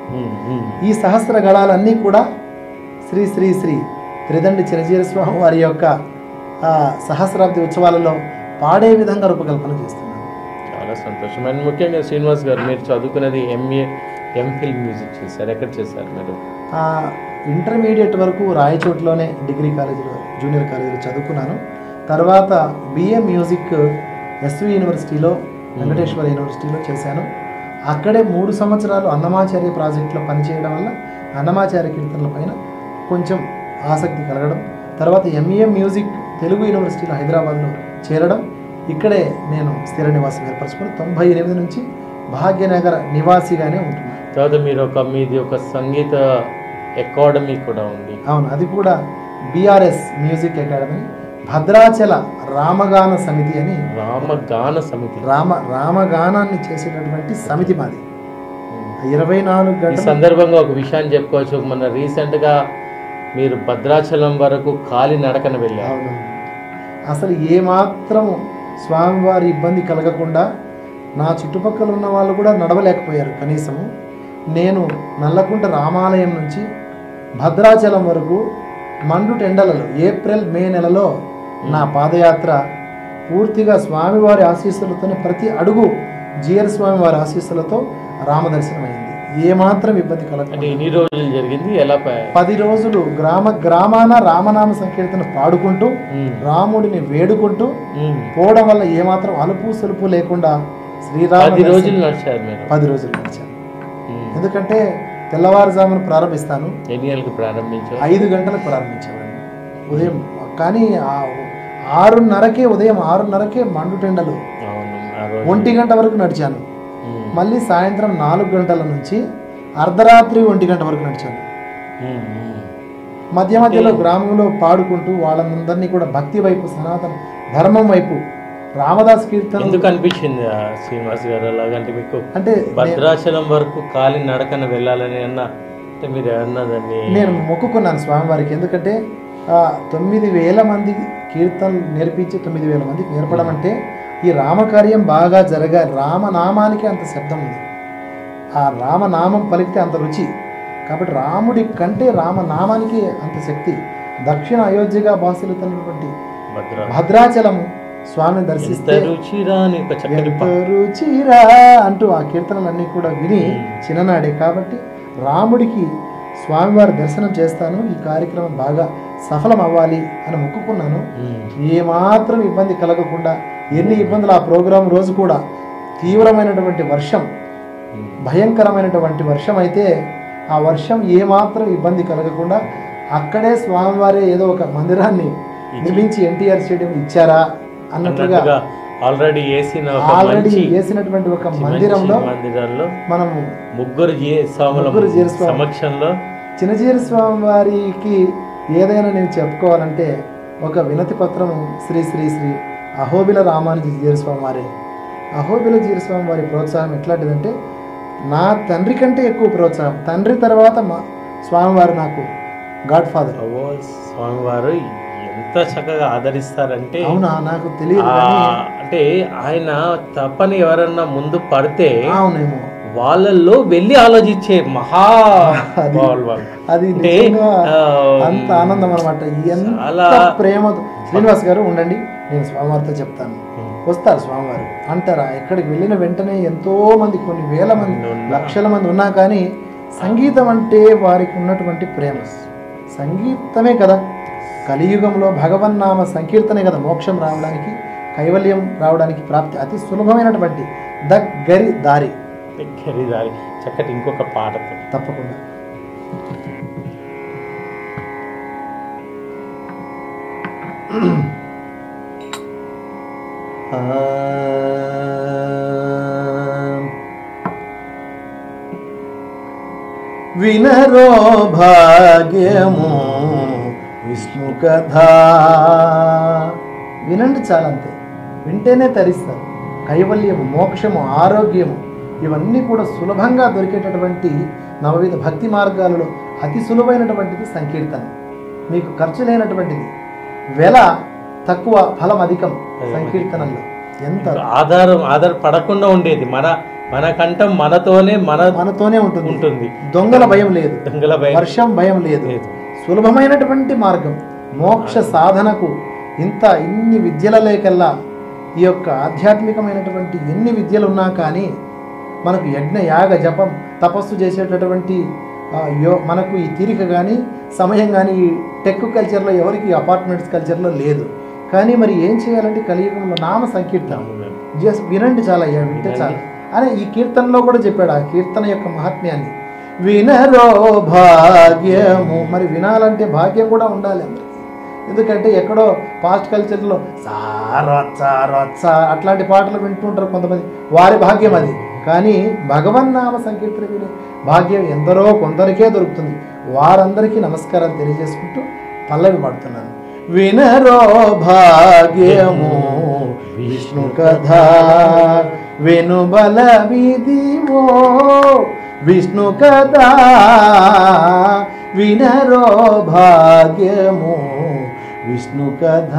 ఈ సహస్ర గళాలన్నీ కూడా శ్రీ శ్రీ శ్రీ త్రిదండి చిరజీర స్వామి వారి యొక్క ఆ, సహస్రాబ్ది ఉత్సవాలలో పాడే విధంగా రూపకల్పన చేస్తున్నాను చాలా సంతోషం అండ్ ముఖ్యంగా శ్రీనివాస్ గారు మీరు చదువుకున్నది ఎంఏ ఎంఫిల్ మ్యూజిక్ చేశారు ఎక్కడ చేశారు మీరు ఆ, ఇంటర్మీడియట్ వరకు రాయచోట్లోనే డిగ్రీ కాలేజీలో జూనియర్ కాలేజీలో చదువుకున్నాను తర్వాత బిఏ మ్యూజిక్ ఎస్వి యూనివర్సిటీలో వెంకటేశ్వర యూనివర్సిటీలో చేశాను అక్కడే మూడు సంవత్సరాలు అన్నమాచార్య ప్రాజెక్టులో పనిచేయడం వల్ల అన్నమాచార్య కీర్తనల పైన కొంచెం ఆసక్తి కలగడం తర్వాత ఎంఏ మ్యూజిక్ తెలుగు యూనివర్సిటీలో హైదరాబాద్లో చేరడం ఇక్కడే నేను స్థిర నివాసం ఏర్పరచుకొని తొంభై ఎనిమిది నుంచి భాగ్యనగర నివాసిగానే ఉంటున్నాను తర్వాత మీరు ఒక మీది ఒక సంగీత అకాడమీ కూడా ఉంది అవును అది కూడా BRS music academy Bhadrachala Ramagana Samiti అని రామగాన సమితి రామ రామగానాన్ని చేసేటటువంటి సమితి మాది ఇరవై నాలుగు ఈ గంటలు సందర్భంగా ఒక విషయాన్ని చెప్పుకోవచ్చు మన రీసెంట్ గా మీరు భద్రాచలం వరకు కాలి నడకన వెళ్ళారు అవును అసలు ఏమాత్రం స్వామివారి ఇబ్బంది కలగకుండా నా చుట్టుపక్కల ఉన్న వాళ్ళు కూడా నడవలేకపోయారు కనీసము నేను నల్లకుంట రామాలయం నుంచి భద్రాచలం వరకు మండు టెండలలో ఏప్రిల్ మే నెలలో నా పాదయాత్ర పూర్తిగా స్వామివారి ఆశీస్సులతోనే ప్రతి అడుగు జిఆర్ స్వామి వారి ఆశీస్సులతో రామదర్శనం అయింది ఏమాత్రం ఇబ్బంది అంటే కలగకుండా ఎన్ని రోజులు జరిగింది ఎలా ప- పది రోజులు గ్రామ గ్రామాన రామనామ సంకీర్తన పాడుకుంటూ ఉమ్, రాముడిని వేడుకుంటూ ఉమ్. పోవడం వల్ల ఏమాత్రం అలుపు సలుపు లేకుండా శ్రీరామ పది దర్శనం- రోజులు నడిచారు మీరు పది రోజులు నడిచాను ఉమ్. ఎందుకంటే తెల్లవారుజామున ప్రారంభిస్తాను ఎన్ని గంటలకు ప్రారంభించారు ఐదు గంటలకు ప్రారంభించేవాడిని ఉదయం కానీ ఆ ఆరున్నరకే ఉదయం ఆరున్నరకే మండుటెండలు అవును ఆ రోజు ఒంటి గంట వరకు నడిచాను ఉమ్, మళ్ళీ సాయంత్రం నాలుగు గంటల నుంచి అర్ధరాత్రి ఒంటి గంట వరకు నడిచాను ఉమ్, ఉమ్. మధ్య మధ్యలో గ్రామంలో పాడుకుంటూ వాళ్ళందరినీ కూడా భక్తి వైపు సనాతన ధర్మం వైపు రామదాస్ కీర్తన ఎందుకు అనిపించింది ఆ శ్రీనివాస్ గారు అలాగంటే మీకు అంటే భద్రాచలం వరకు కాలి నడకన వెళ్ళాలని అన్న అంటే మీరు ఏమన్నా దాన్ని నేను మొక్కుకున్నాను స్వామివారికి ఎందుకంటే ఆ, తొమ్మిది వేల మంది కీర్తనలు నేర్పించి తొమ్మిది వేల మందికి నేర్పడం అంటే ఈ రామకార్యం బాగా జరగాలి రామనామానికి అంత శబ్దం ఉంది ఆ రామనామం పలికితే అంత రుచి కాబట్టి రాముడి కంటే రామనామానికి అంత శక్తి దక్షిణ అయోధ్యగా భాషలుతున్నటువంటి భద్ర భద్రాచలం స్వామిని ఎంత దర్శిస్తే రుచిరా అని ఒక చక్కటి ఎంత రుచిరా అంటూ ఆ కీర్తనలన్నీ కూడా విని చిన్ననాడే కాబట్టి రాముడికి స్వామివారి దర్శనం చేస్తాను ఈ కార్యక్రమం బాగా సఫలం అవ్వాలి అని మొక్కుకున్నాను ఉమ్, ఏమాత్రం ఇబ్బంది కలగకుండా ఎన్ని ఇబ్బందులు ఆ ప్రోగ్రాం రోజు కూడా తీవ్రమైనటువంటి వర్షం ఉమ్. భయంకరమైనటువంటి వర్షం అయితే ఆ వర్షం ఏమాత్రం ఇబ్బంది కలగకుండా అక్కడే స్వామివారే ఏదో ఒక మందిరాన్ని నిర్మించి ఎన్టీఆర్ స్టేడియం ఇచ్చారా అన్నట్లుగా అన్నట్టుగా ఆల్రెడీ వేసిన ఒక ఆల్రెడీ మంచి వేసినటువంటి ఒక మంచి మందిరంలో మందిరంలో మనము ముగ్గురు జీ- స్వాముల ముగ్గురు జీర స్వాములు. సమక్షంలో చిన్నజీర స్వామి వారికి ఏదైనా నేను చెప్పుకోవాలంటే ఒక వినతి పత్రం శ్రీ శ్రీ శ్రీ అహోబిల రామానుజీ జీరస్వామి వారి అహోబిల జీరస్వామి వారి ప్రోత్సాహం ఎట్లాంటిదంటే నా తండ్రి కంటే ఎక్కువ ప్రోత్సాహం తండ్రి తర్వాత మా స్వామివారు నాకు గాడ్ ఫాదర్ అవ్వో స్వామివారు ఎంత చక్కగా ఆదరిస్తారంటే అవునా నాకు తెలియదు ఆ, కానీ అంటే ఆయన తప్పని ఎవరన్నా ముందు పడితే అవునేమో వాళ్ళల్లో వెళ్ళి ఆలోచించే మహా అది- వాళ్ళు వాళ్ళు. అది అంటే, నిజంగా ఆ, అంత ఆనందం అనమాట ఎంత చాలా- ప్రేమతో శ్రీనివాస్ గారు ఉండండి నేను స్వామివారితో చెప్తాను వస్తారు స్వామివారు అంటారా ఎక్కడికి వెళ్ళిన వెంటనే ఎంతో మంది కొన్ని వేల మంది ఉన్నా. లక్షల మంది ఉన్నా కానీ సంగీతం అంటే వారికి ఉన్నటువంటి ప్రేమ సంగీతమే కదా కలియుగంలో భగవన్నామ సంకీర్తనే కదా మోక్షం రావడానికి కైవల్యం రావడానికి ప్రాప్తి అతి సులభమైనటువంటి దగ్గరి దారి దగ్గరి దారి చక్కటి ఇంకొక పాటతో తప్పకుండా వినరో భాగ్యము విష్ణు కథ వినండి చాలంతే వింటేనే తరిస్తారు కైవల్యము మోక్షము ఆరోగ్యము ఇవన్నీ కూడా సులభంగా దొరికేటటువంటి నవవిధ భక్తి మార్గాలలో అతి సులువైనటువంటిది సంకీర్తన మీకు ఖర్చు లేనటువంటిది వెల తక్కువ ఫలం అధికం సంకీర్తనల్లో ఎంత ఆధారం ఆధారపడకుండా ఉండేది మన మన కంఠం మనతోనే మన మనతోనే ఉంటుంది ఉంటుంది దొంగల భయం లేదు దొంగల భయం వర్షం భయం లేదు లేదు. సులభమైనటువంటి మార్గం మోక్ష సాధనకు ఇంత ఇన్ని విద్యల లేకల్లా ఈ యొక్క ఆధ్యాత్మికమైనటువంటి ఎన్ని విద్యలు ఉన్నా కానీ మనకు యజ్ఞ యాగ జపం తపస్సు చేసేటటువంటి ఆ, యో మనకు ఈ తీరిక కానీ సమయం కానీ ఈ టెక్ కల్చర్లో ఎవరికి అపార్ట్మెంట్స్ కల్చర్లో లేదు కానీ మరి ఏం చేయాలంటే కలియుగంలో నామ సంకీర్తన జస్ట్ వినండి చాలా అయ్యా వింటే చాలా అనే ఈ కీర్తనలో కూడా చెప్పాడు ఆ కీర్తన యొక్క మహాత్మ్యాన్ని వినరో భాగ్యము మరి వినాలంటే భాగ్యం కూడా ఉండాలి అందరికి ఎందుకంటే ఎక్కడో పాస్ట్ కల్చర్లో సారొచ్చా రొచ్చా అట్లాంటి పాటలు వింటుంటారు కొంతమంది వారి భాగ్యం అది కానీ భగవన్నామ సంకీర్తన వినే భాగ్యం ఎందరో కొందరికే దొరుకుతుంది వారందరికీ నమస్కారాలు తెలియజేసుకుంటూ పల్లవి పాడుతున్నాను వినరో భాగ్యము విష్ణు కథ వెనుబల విధివో విష్ణు కథ వినరో భాగ్యము విష్ణు కథ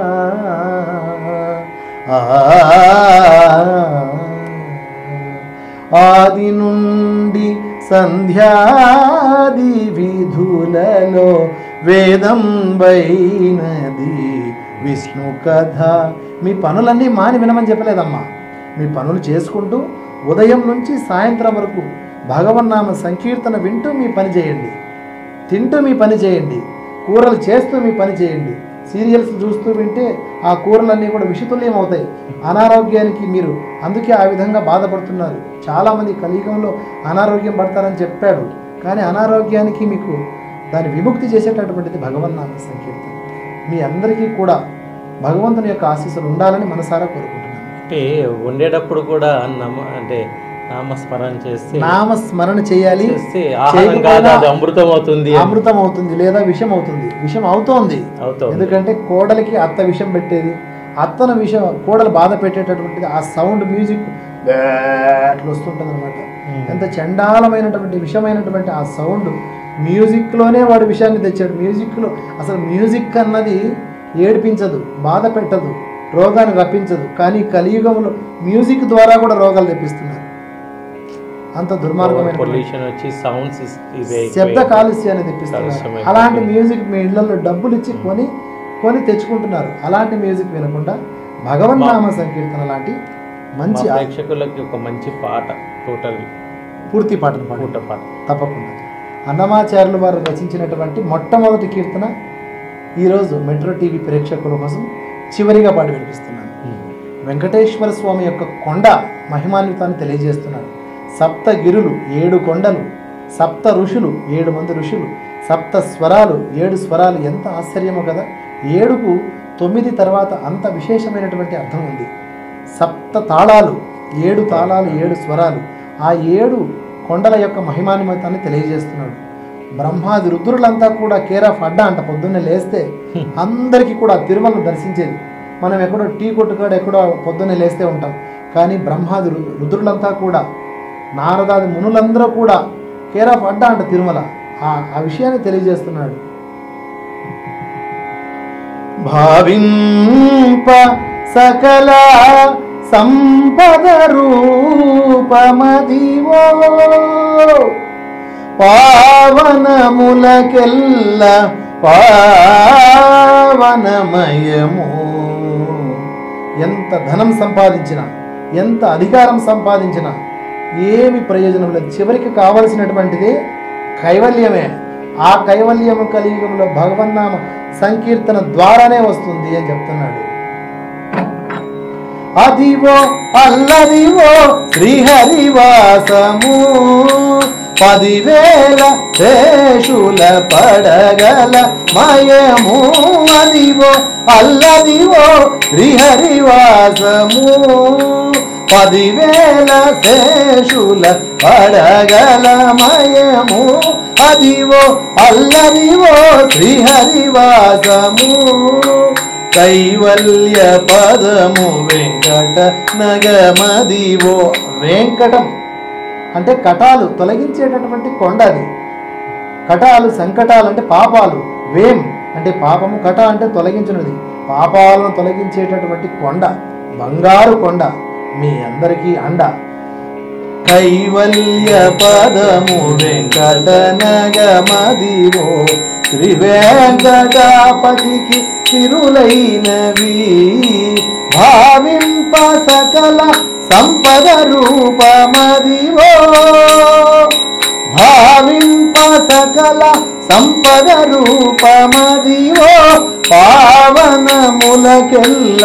ఆది నుండి సంధ్యాది విధులలో వేదం వైనది విష్ణు కథ మీ పనులన్నీ మాని వినమని చెప్పలేదమ్మా మీ పనులు చేసుకుంటూ ఉదయం నుంచి సాయంత్రం వరకు భగవన్నామ సంకీర్తన వింటూ మీ పని చేయండి తింటూ మీ పని చేయండి కూరలు చేస్తూ మీ పని చేయండి సీరియల్స్ చూస్తూ వింటే ఆ కూరలన్నీ కూడా విషతుల్యం అవుతాయి అనారోగ్యానికి మీరు అందుకే ఆ విధంగా బాధపడుతున్నారు చాలామంది కలియుగంలో అనారోగ్యం పడతారని చెప్పాడు కానీ అనారోగ్యానికి మీకు దాన్ని విముక్తి చేసేటటువంటిది భగవన్నామ సంకీర్తన మీ అందరికీ కూడా భగవంతుని యొక్క ఆశీస్సులు ఉండాలని మనసారా కోరుకుంటున్నాను అంటే వండేటప్పుడు కూడా నమ అంటే నామస్మరణ చేస్తే నామస్మరణ చేయాలి చేస్తే ఆహారం చేయకపోయినా కాదు అది అమృతం అవుతుంది అని. అమృతం అవుతుంది లేదా విషం అవుతుంది విషం అవుతోంది అవుతుంది ఎందుకంటే కోడలికి అత్త విషం పెట్టేది అత్తన విషం కోడలు బాధ పెట్టేటటువంటిది ఆ సౌండ్ మ్యూజిక్ అట్లా వస్తుంటుంది అనమాట ఎంత చండాలమైనటువంటి విషమైనటువంటి ఆ సౌండ్ మ్యూజిక్లోనే వాడు విషయాన్ని తెచ్చాడు మ్యూజిక్లో అసలు మ్యూజిక్ అన్నది ఏడిపించదు బాధ పెట్టదు రోగాన్ని రప్పించదు కానీ కలియుగంలో మ్యూజిక్ ద్వారా కూడా రోగాలు తెప్పిస్తున్నారు అంత దుర్మార్గమైన పొల్యూషన్ వచ్చి సౌండ్స్ ఇవే శబ్ద కాలుష్యాన్ని తెప్పిస్తున్నారు కాలుష్యం అలాంటి మ్యూజిక్ మీ ఇళ్లలో డబ్బులు ఇచ్చి కొని కొని తెచ్చుకుంటున్నారు అలాంటి మ్యూజిక్ వినకుండా భగవన్నామ సంకీర్తన లాంటి మా మంచి ప్రేక్షకులకి ఒక మంచి పాట టోటల్ పూర్తి పాటను పాడు పూట పాట తప్పకుండా అన్నమాచార్యులు వారు రచించినటువంటి మొట్టమొదటి కీర్తన ఈరోజు మెట్రో టీవీ ప్రేక్షకుల కోసం చివరిగా పాడి వినిపిస్తున్నాను వెంకటేశ్వర స్వామి యొక్క కొండ మహిమాన్వితాన్ని తెలియజేస్తున్నాడు సప్త గిరులు ఏడు కొండలు సప్త ఋషులు ఏడు మంది ఋషులు సప్త స్వరాలు ఏడు స్వరాలు ఎంత ఆశ్చర్యమో కదా ఏడుకు తొమ్మిది తర్వాత అంత విశేషమైనటువంటి అర్థం ఉంది సప్త తాళాలు ఏడు తాళాలు ఏడు స్వరాలు ఆ ఏడు కొండల యొక్క మహిమాన్వితాన్ని తెలియజేస్తున్నాడు బ్రహ్మాది రుద్రులంతా కూడా కేర్ ఆఫ్ అడ్డా అంట పొద్దున్నే లేస్తే అందరికీ కూడా తిరుమలను దర్శించేది మనం ఎక్కడో టీ కొట్టుకాడ ఎక్కడో పొద్దున్నే లేస్తే ఉంటాం కానీ బ్రహ్మాది రు- రుద్రులంతా కూడా నారదాది మునులందరూ కూడా కేర్ ఆఫ్ అడ్డా అంట తిరుమల ఆ ఆ విషయాన్ని తెలియజేస్తున్నాడు భావింప సకల సంపద రూపమదివో పావనములకెల్ల పావనమయము ఎంత ధనం సంపాదించినా ఎంత అధికారం సంపాదించినా ఏమి ప్రయోజనం లేదు చివరికి కావలసినటువంటిది కైవల్యమే ఆ కైవల్యము కలియుగంలో భగవన్నామ సంకీర్తన ద్వారానే వస్తుంది అని చెప్తున్నాడు అదివో అల్లదివో శ్రీహరివాసము పదివేల శేషుల పడగల మయము అదివో అల్లదివో శ్రీహరివాసము పదివేల శేషుల పడగల మయము అదివో అల్లదివో శ్రీహరివాసము కైవల్య పదము వెంకట నగమదివో వెంకటం అంటే కటాలు తొలగించేటటువంటి కొండ అది కటాలు సంకటాలు అంటే పాపాలు వేం అంటే పాపము కట అంటే తొలగించినది పాపాలను తొలగించేటటువంటి కొండ బంగారు కొండ మీ అందరికీ అండ కైవల్య పదము వెంకట నగమదివో శ్రీ వెంకటాపతికి తిరులైనవి భావింప సకల సంపద రూపమదివో భావింప సకల సంపద రూపమదివో పావనములకెల్ల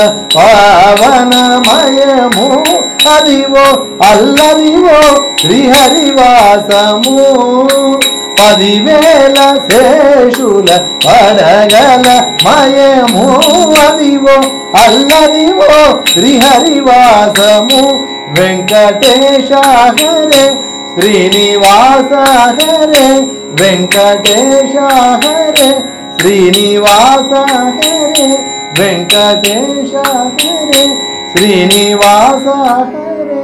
పావనమయము అదివో అల్లదివో శ్రీహరివాసము పదివేల శేషుల పడగల మయము అదివో అల్లదివో శ్రీహరివాసము వెంకటేశ హరే శ్రీనివాస హరే వెంకటేశ హరే శ్రీనివాస హరే వెంకటేశ హరే శ్రీనివాస హరే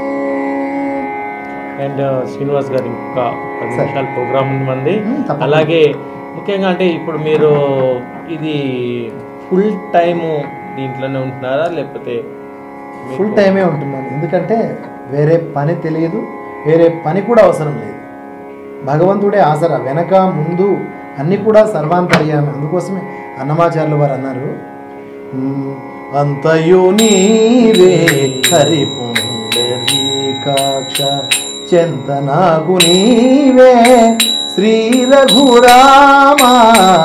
అండ్ శ్రీనివాస్ గారు ఇంకా పది సరే. నిమిషాల ప్రోగ్రామ్ ఉంది మంది మ్మ్, తప్పకుండా. అలాగే ముఖ్యంగా అంటే ఇప్పుడు మీరు ఇది ఫుల్ టైము దీంట్లోనే ఉంటున్నారా లేకపోతే మీకు- ఫుల్ టైమే ఉంటున్నాను ఎందుకంటే వేరే పని తెలియదు వేరే పని కూడా అవసరం లేదు భగవంతుడే ఆసరా వెనక ముందు అన్నీ కూడా సర్వాంతర్యామి అందుకోసమే అన్నమాచార్యులు వారు అన్నారు "ఉమ్, అంతయు నీవే హరి పుండరీకాక్ష చెంతనాగు నీవే శ్రీ రఘురామా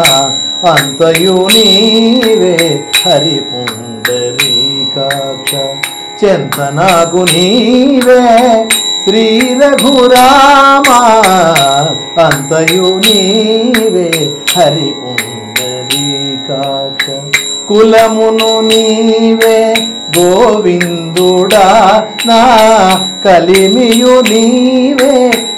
అంతయు నీవే హరి పుండరీకాక్ష చెంతనాగు నీవే శ్రీ రఘురామా అంతయు నీవే హరి పుండరీకాక్ష కులమును నీవే గోవిందుడా నా కలిమియు నీవే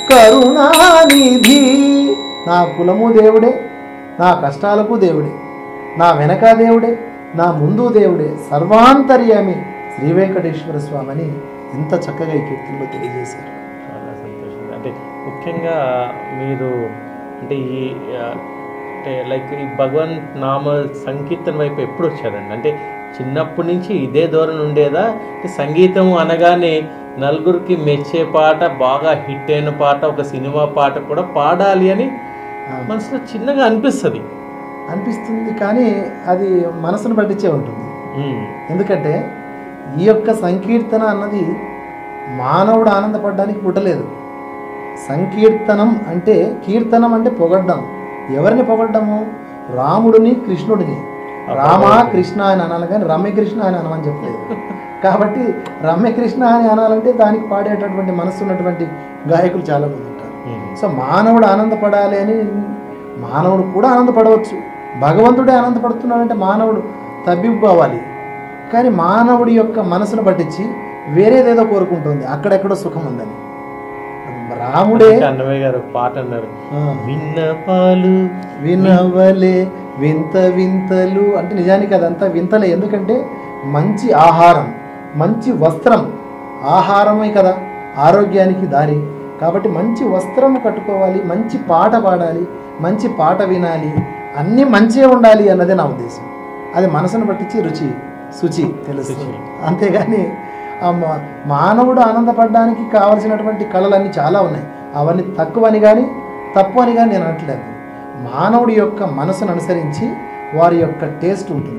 కరుణానిధి నా కులము దేవుడే నా కష్టాలకు దేవుడే నా వెనక దేవుడే నా ముందు దేవుడే సర్వాంతర్యామి శ్రీ వెంకటేశ్వర స్వామిని ఎంత చక్కగా ఈ కీర్తనలో తెలియజేశారు చాలా సంతోషం అంటే ముఖ్యంగా మీరు అంటే ఈ ఆ, అంటే లైక్ ఈ భగవన్ నామ సంకీర్తన వైపు ఎప్పుడు వచ్చారండి అంటే చిన్నప్పటి నుంచి ఇదే ధోరణి ఉండేదా అంటే సంగీతం అనగానే నలుగురికి మెచ్చే పాట బాగా హిట్ అయిన పాట ఒక సినిమా పాట కూడా పాడాలి అని మనసులో చిన్నగా అనిపిస్తుంది అనిపిస్తుంది కానీ అది మనసును పట్టించే ఉంటుంది ఎందుకంటే ఈ యొక్క సంకీర్తన అన్నది మానవుడు ఆనందపడడానికి పుట్టలేదు సంకీర్తనం అంటే కీర్తనం అంటే పొగడ్డం ఎవరిని పొగడ్డము రాముడిని కృష్ణుడిని రామ కృష్ణ అని అనాలి కానీ రమ్యకృష్ణ అని అనమని చెప్పలేదు కాబట్టి రమ్యకృష్ణ అని అనాలంటే దానికి పాడేటటువంటి మనస్సు ఉన్నటువంటి గాయకులు చాలా మంది ఉంటారు సో మానవుడు ఆనందపడాలి అని మానవుడు కూడా ఆనందపడవచ్చు భగవంతుడే ఆనందపడుతున్నాడంటే మానవుడు తబ్బిబ్బవ్వాలి కానీ మానవుడి యొక్క మనసును పట్టించి వేరేదేదో కోరుకుంటుంది అక్కడెక్కడో సుఖం ఉందని రాముడే అందుకే అన్నమయ్య గారు పాట అన్నారు ఆ, విన్నపాలు వినవలే వింత వింతలు అంటే నిజానికి అదంతా వింతలే ఎందుకంటే మంచి ఆహారం మంచి వస్త్రం ఆహారమే కదా ఆరోగ్యానికి దారి కాబట్టి మంచి వస్త్రం కట్టుకోవాలి మంచి పాట పాడాలి మంచి పాట వినాలి అన్నీ మంచిగా ఉండాలి అన్నదే నా ఉద్దేశం అది మనసును పట్టించి రుచి శుచి తెలుస్తుంది అంతేగాని ఆ మా- మానవుడు ఆనందపడడానికి కావలసినటువంటి కళలన్నీ చాలా ఉన్నాయి అవన్నీ తక్కువని కానీ తప్పు అని కానీ నేను అనట్లేదు మానవుడి యొక్క మనసును అనుసరించి వారి యొక్క టేస్ట్ ఉంటుంది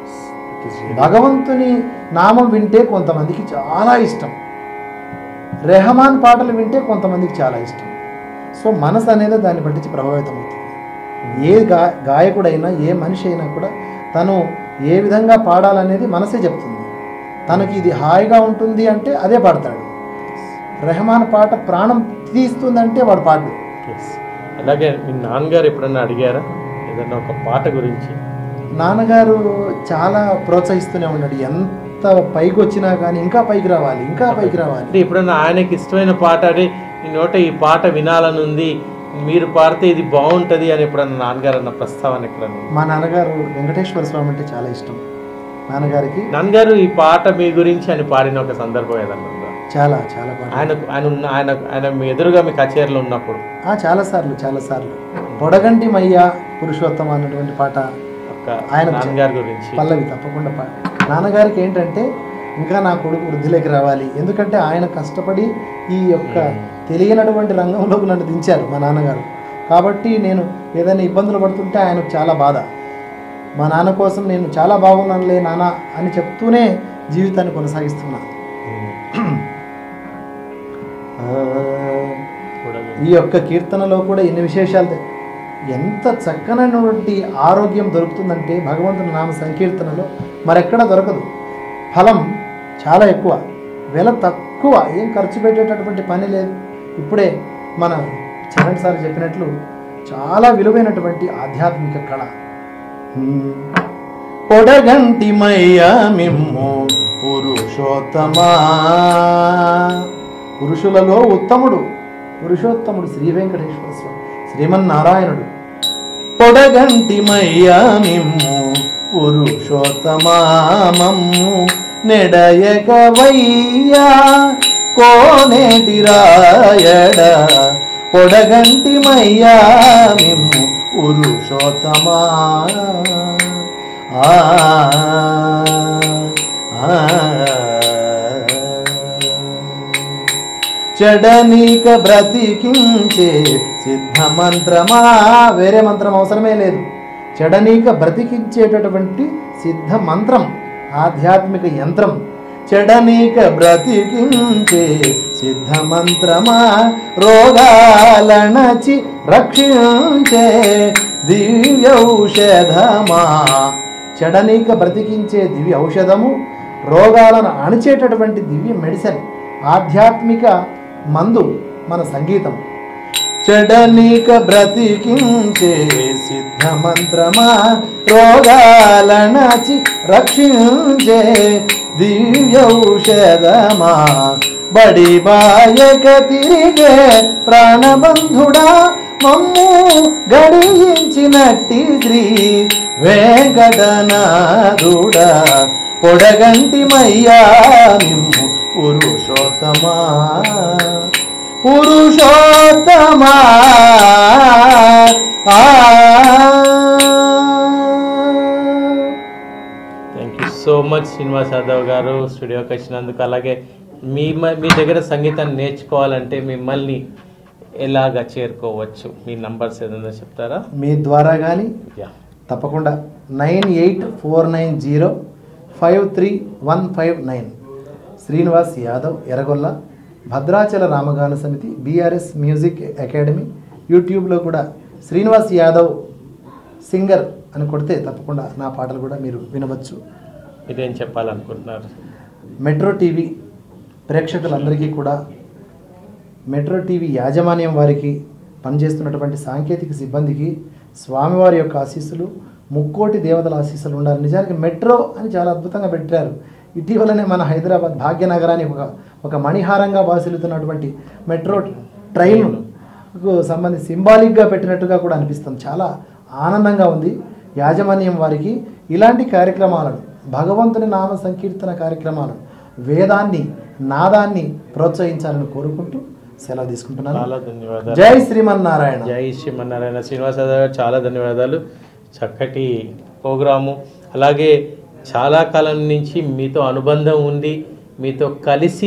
భగవంతుని నామం వింటే కొంతమందికి చాలా ఇష్టం రెహమాన్ పాటలు వింటే కొంతమందికి చాలా ఇష్టం సో మనసు అనేది దాన్ని పట్టించి ప్రభావితం అవుతుంది ఏ గా గాయకుడైనా ఏ మనిషి అయినా కూడా తను ఏ విధంగా పాడాలనేది మనసే చెప్తుంది తనకి ఇది హాయిగా ఉంటుంది అంటే అదే పాడతాడు రెహమాన్ పాట ప్రాణం తీస్తుందంటే వాడు పాడు Yes. అలాగే మీ నాన్నగారు ఎప్పుడన్నా అడిగారా ఏదన్నా ఒక పాట గురించి నాన్నగారు చాలా ప్రోత్సహిస్తూనే ఉన్నాడు ఎంత పైకి వచ్చినా కానీ ఇంకా పైకి రావాలి ఇంకా పైకి రావాలి అంటే ఎప్పుడన్నా ఆయనకి ఇష్టమైన పాట అంటే ఈ నోట ఈ పాట వినాలని ఉంది మీరు పాడితే ఇది బాగుంటది అని ఎప్పుడన్నా నాన్నగారు అన్న ప్రస్తావన ఎక్కడన్నా ఉందా? మా నాన్నగారు వెంకటేశ్వర స్వామి అంటే చాలా ఇష్టం నాన్నగారికి నాన్నగారు ఈ పాట మీ గురించి అని పాడిన ఒక సందర్భం ఏదన్నా ఉందా చాలా చాలా పాట ఆయన ఆయన ఉన్న ఆయన ఆయన మీ ఎదురుగా మీ కచేరీలో ఉన్నప్పుడు ఆ, చాలా సార్లు చాలా సార్లు పొడగంటి మయ్య పురుషోత్తమ అన్నటువంటి పాట ఒక ఆయన నాన్నగారి గురించి పల్లవి తప్పకుండా పాట నాన్నగారికి ఏంటంటే ఇంకా నా కొడుకు వృద్ధిలోకి రావాలి ఎందుకంటే ఆయన కష్టపడి ఈ యొక్క తెలియనటువంటి రంగంలోకి నన్ను దించారు మా నాన్నగారు కాబట్టి నేను ఏదైనా ఇబ్బందులు పడుతుంటే ఆయనకు చాలా బాధ మా నాన్న కోసం నేను చాలా బాగున్నానులే నాన్న అని చెప్తూనే జీవితాన్ని కొనసాగిస్తున్నా ఆ, కూడా ఈ యొక్క కీర్తనలో కూడా ఎన్ని విశేషాలు తె- ఎంత చక్కనైనటువంటి ఆరోగ్యం దొరుకుతుందంటే భగవంతుని నామ సంకీర్తనలో మరెక్కడ దొరకదు ఫలం చాలా ఎక్కువ వెల తక్కువ ఏం ఖర్చు పెట్టేటటువంటి పని లేదు ఇప్పుడే మన చరణ్ సార్ చెప్పినట్లు చాలా విలువైనటువంటి ఆధ్యాత్మిక కళ హ్మ్. పొడగంటి మయ్యా మిమ్ము పురుషోత్తమా పురుషులలో ఉత్తముడు పురుషోత్తముడు శ్రీ వెంకటేశ్వర స్వామి శ్రీమన్నారాయణుడు పొడగంటి మయ్యా మిమ్ము పురుషోత్తమామమ్ము నెడయగవయ్యా కోనేటి రాయడ పొడగంటి మయ్యా మిమ్ము పురుషోత్తమా ఆ ఆ చెడనీక బ్రతికించే సిద్ధ మంత్రమా వేరే మంత్రం అవసరమే లేదు చెడనీక బ్రతికించేటటువంటి సిద్ధ మంత్రం ఆధ్యాత్మిక యంత్రం చెడనీక బ్రతికించే సిద్ధమంత్రమా రోగాలణచి రక్షించే దివ్య ఔషధమా చెడనీక బ్రతికించే దివ్య ఔషధము రోగాలను అణిచేటటువంటి దివ్య మెడిసిన్ ఆధ్యాత్మిక మందు మన సంగీతం చెడనీక బ్రతికించే సిద్ధ మంత్రమా రోగాలనచి రక్షించే దివ్య ఔషధమా బడి బాయక తిరిగే ప్రాణబంధుడా మమ్ము గడియించినట్టి శ్రీ వెంకటనాథుడా పొడగంటి మయ్యా నిమ్ము పురుషోత్తమా పురుషోత్తమా ఆ. Thank you so much Srinivas Yadav garu స్టూడియోకి వచ్చినందుకు అలాగే మీ మ- మీ దగ్గర సంగీతాన్ని నేర్చుకోవాలంటే మిమ్మల్ని ఎలాగా చేరుకోవచ్చు మీ నంబర్స్ ఏదైనా చెప్తారా మీ ద్వారా కానీ యా తప్పకుండా nine eight four nine zero five three one five nine Srinivas Yadav Erragolla Bhadrachala Ramagana Samiti BRS music academy యూట్యూబ్లో కూడా శ్రీనివాస్ యాదవ్ సింగర్ అని కొడితే తప్పకుండా నా పాటలు కూడా మీరు వినవచ్చు మీరేం చెప్పాలనుకుంటున్నారు మెట్రో టీవీ ప్రేక్షకులందరికీ కూడా మెట్రో టీవీ యాజమాన్యం వారికి పనిచేస్తున్నటువంటి సాంకేతిక సిబ్బందికి స్వామివారి యొక్క ఆశీస్సులు ముక్కోటి దేవతల ఆశీస్సులు ఉండాలి నిజానికి మెట్రో అని చాలా అద్భుతంగా పెట్టారు ఇటీవలనే మన హైదరాబాద్ భాగ్యనగరానికి ఒక ఒక మణిహారంగా బాసిల్లుతున్నటువంటి మెట్రో ట్రైన్కు సంబంధించి సింబాలిక్గా పెట్టినట్టుగా కూడా అనిపిస్తుంది చాలా ఆనందంగా ఉంది యాజమాన్యం వారికి ఇలాంటి కార్యక్రమాలను భగవంతుని నామ సంకీర్తన కార్యక్రమాలను వేదాన్ని నాదాన్ని ప్రోత్సహించాలని కోరుకుంటూ సెలవు తీసుకుంటున్నాను చాలా ధన్యవాదాలు జై శ్రీమన్నారాయణ జై శ్రీమన్నారాయణ శ్రీనివాస యాదవ్ గారు చాలా ధన్యవాదాలు చక్కటి ప్రోగ్రాము అలాగే చాలా కాలం నుంచి మీతో అనుబంధం ఉండి మీతో కలిసి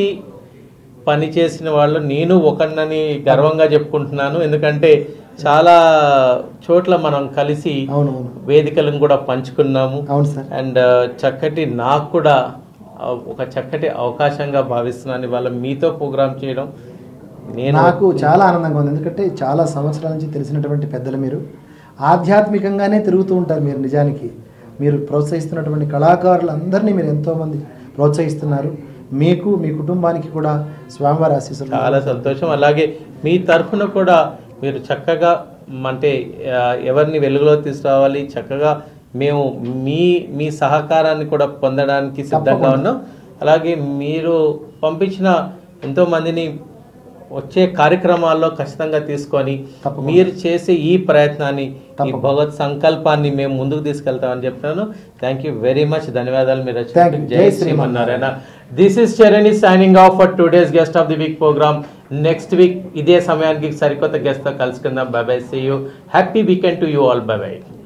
పనిచేసిన వాళ్ళు నేను ఒకనని గర్వంగా చెప్పుకుంటున్నాను ఎందుకంటే చాలా చోట్ల మనం కలిసి అవునవును వేదికలను కూడా పంచుకున్నాము అవును సార్ అండ్ చక్కటి నాకు కూడా ఆ, ఒక చక్కటి అవకాశంగా భావిస్తున్నాను ఇవాళ మీతో ప్రోగ్రామ్ చేయడం నేను నాకు చాలా ఆనందంగా ఉంది ఎందుకంటే చాలా సంవత్సరాల నుంచి తెలిసినటువంటి పెద్దలు మీరు ఆధ్యాత్మికంగానే తిరుగుతూ ఉంటారు మీరు నిజానికి మీరు ప్రోత్సహిస్తున్నటువంటి కళాకారులందరినీ మీరు ఎంతోమంది ప్రోత్సహిస్తున్నారు మీకు మీ కుటుంబానికి కూడా స్వామివారి ఆశీస్సులు చాలా సంతోషం అలాగే మీ తరఫున కూడా మీరు చక్కగా అంటే ఆ, ఎవరిని వెలుగులో తీసుకురావాలి చక్కగా మేము మీ మీ సహకారాన్ని కూడా పొందడానికి సిద్ధంగా తప్పకుండా. ఉన్నాం అలాగే మీరు పంపించిన ఎంతో మందిని వచ్చే కార్యక్రమాల్లో ఖచ్చితంగా తీసుకొని తప్పకుండా. మీరు చేసే ఈ ప్రయత్నాన్ని ఈ తప్పకుండా. భగవత్ సంకల్పాన్ని మేము ముందుకు తీసుకెళ్తామని చెప్తాను థ్యాంక్ యూ వెరీ మచ్ ధన్యవాదాలు మీరు Thank you. వచ్చినందుకు జై జై Srimannarayana. Srimannarayana this is Charani signing off for today's guest of the week program next week ఇదే సమయానికి సరికొత్త గెస్ట్ తో కలుసుకుందాం bye bye see you happy weekend to you all bye by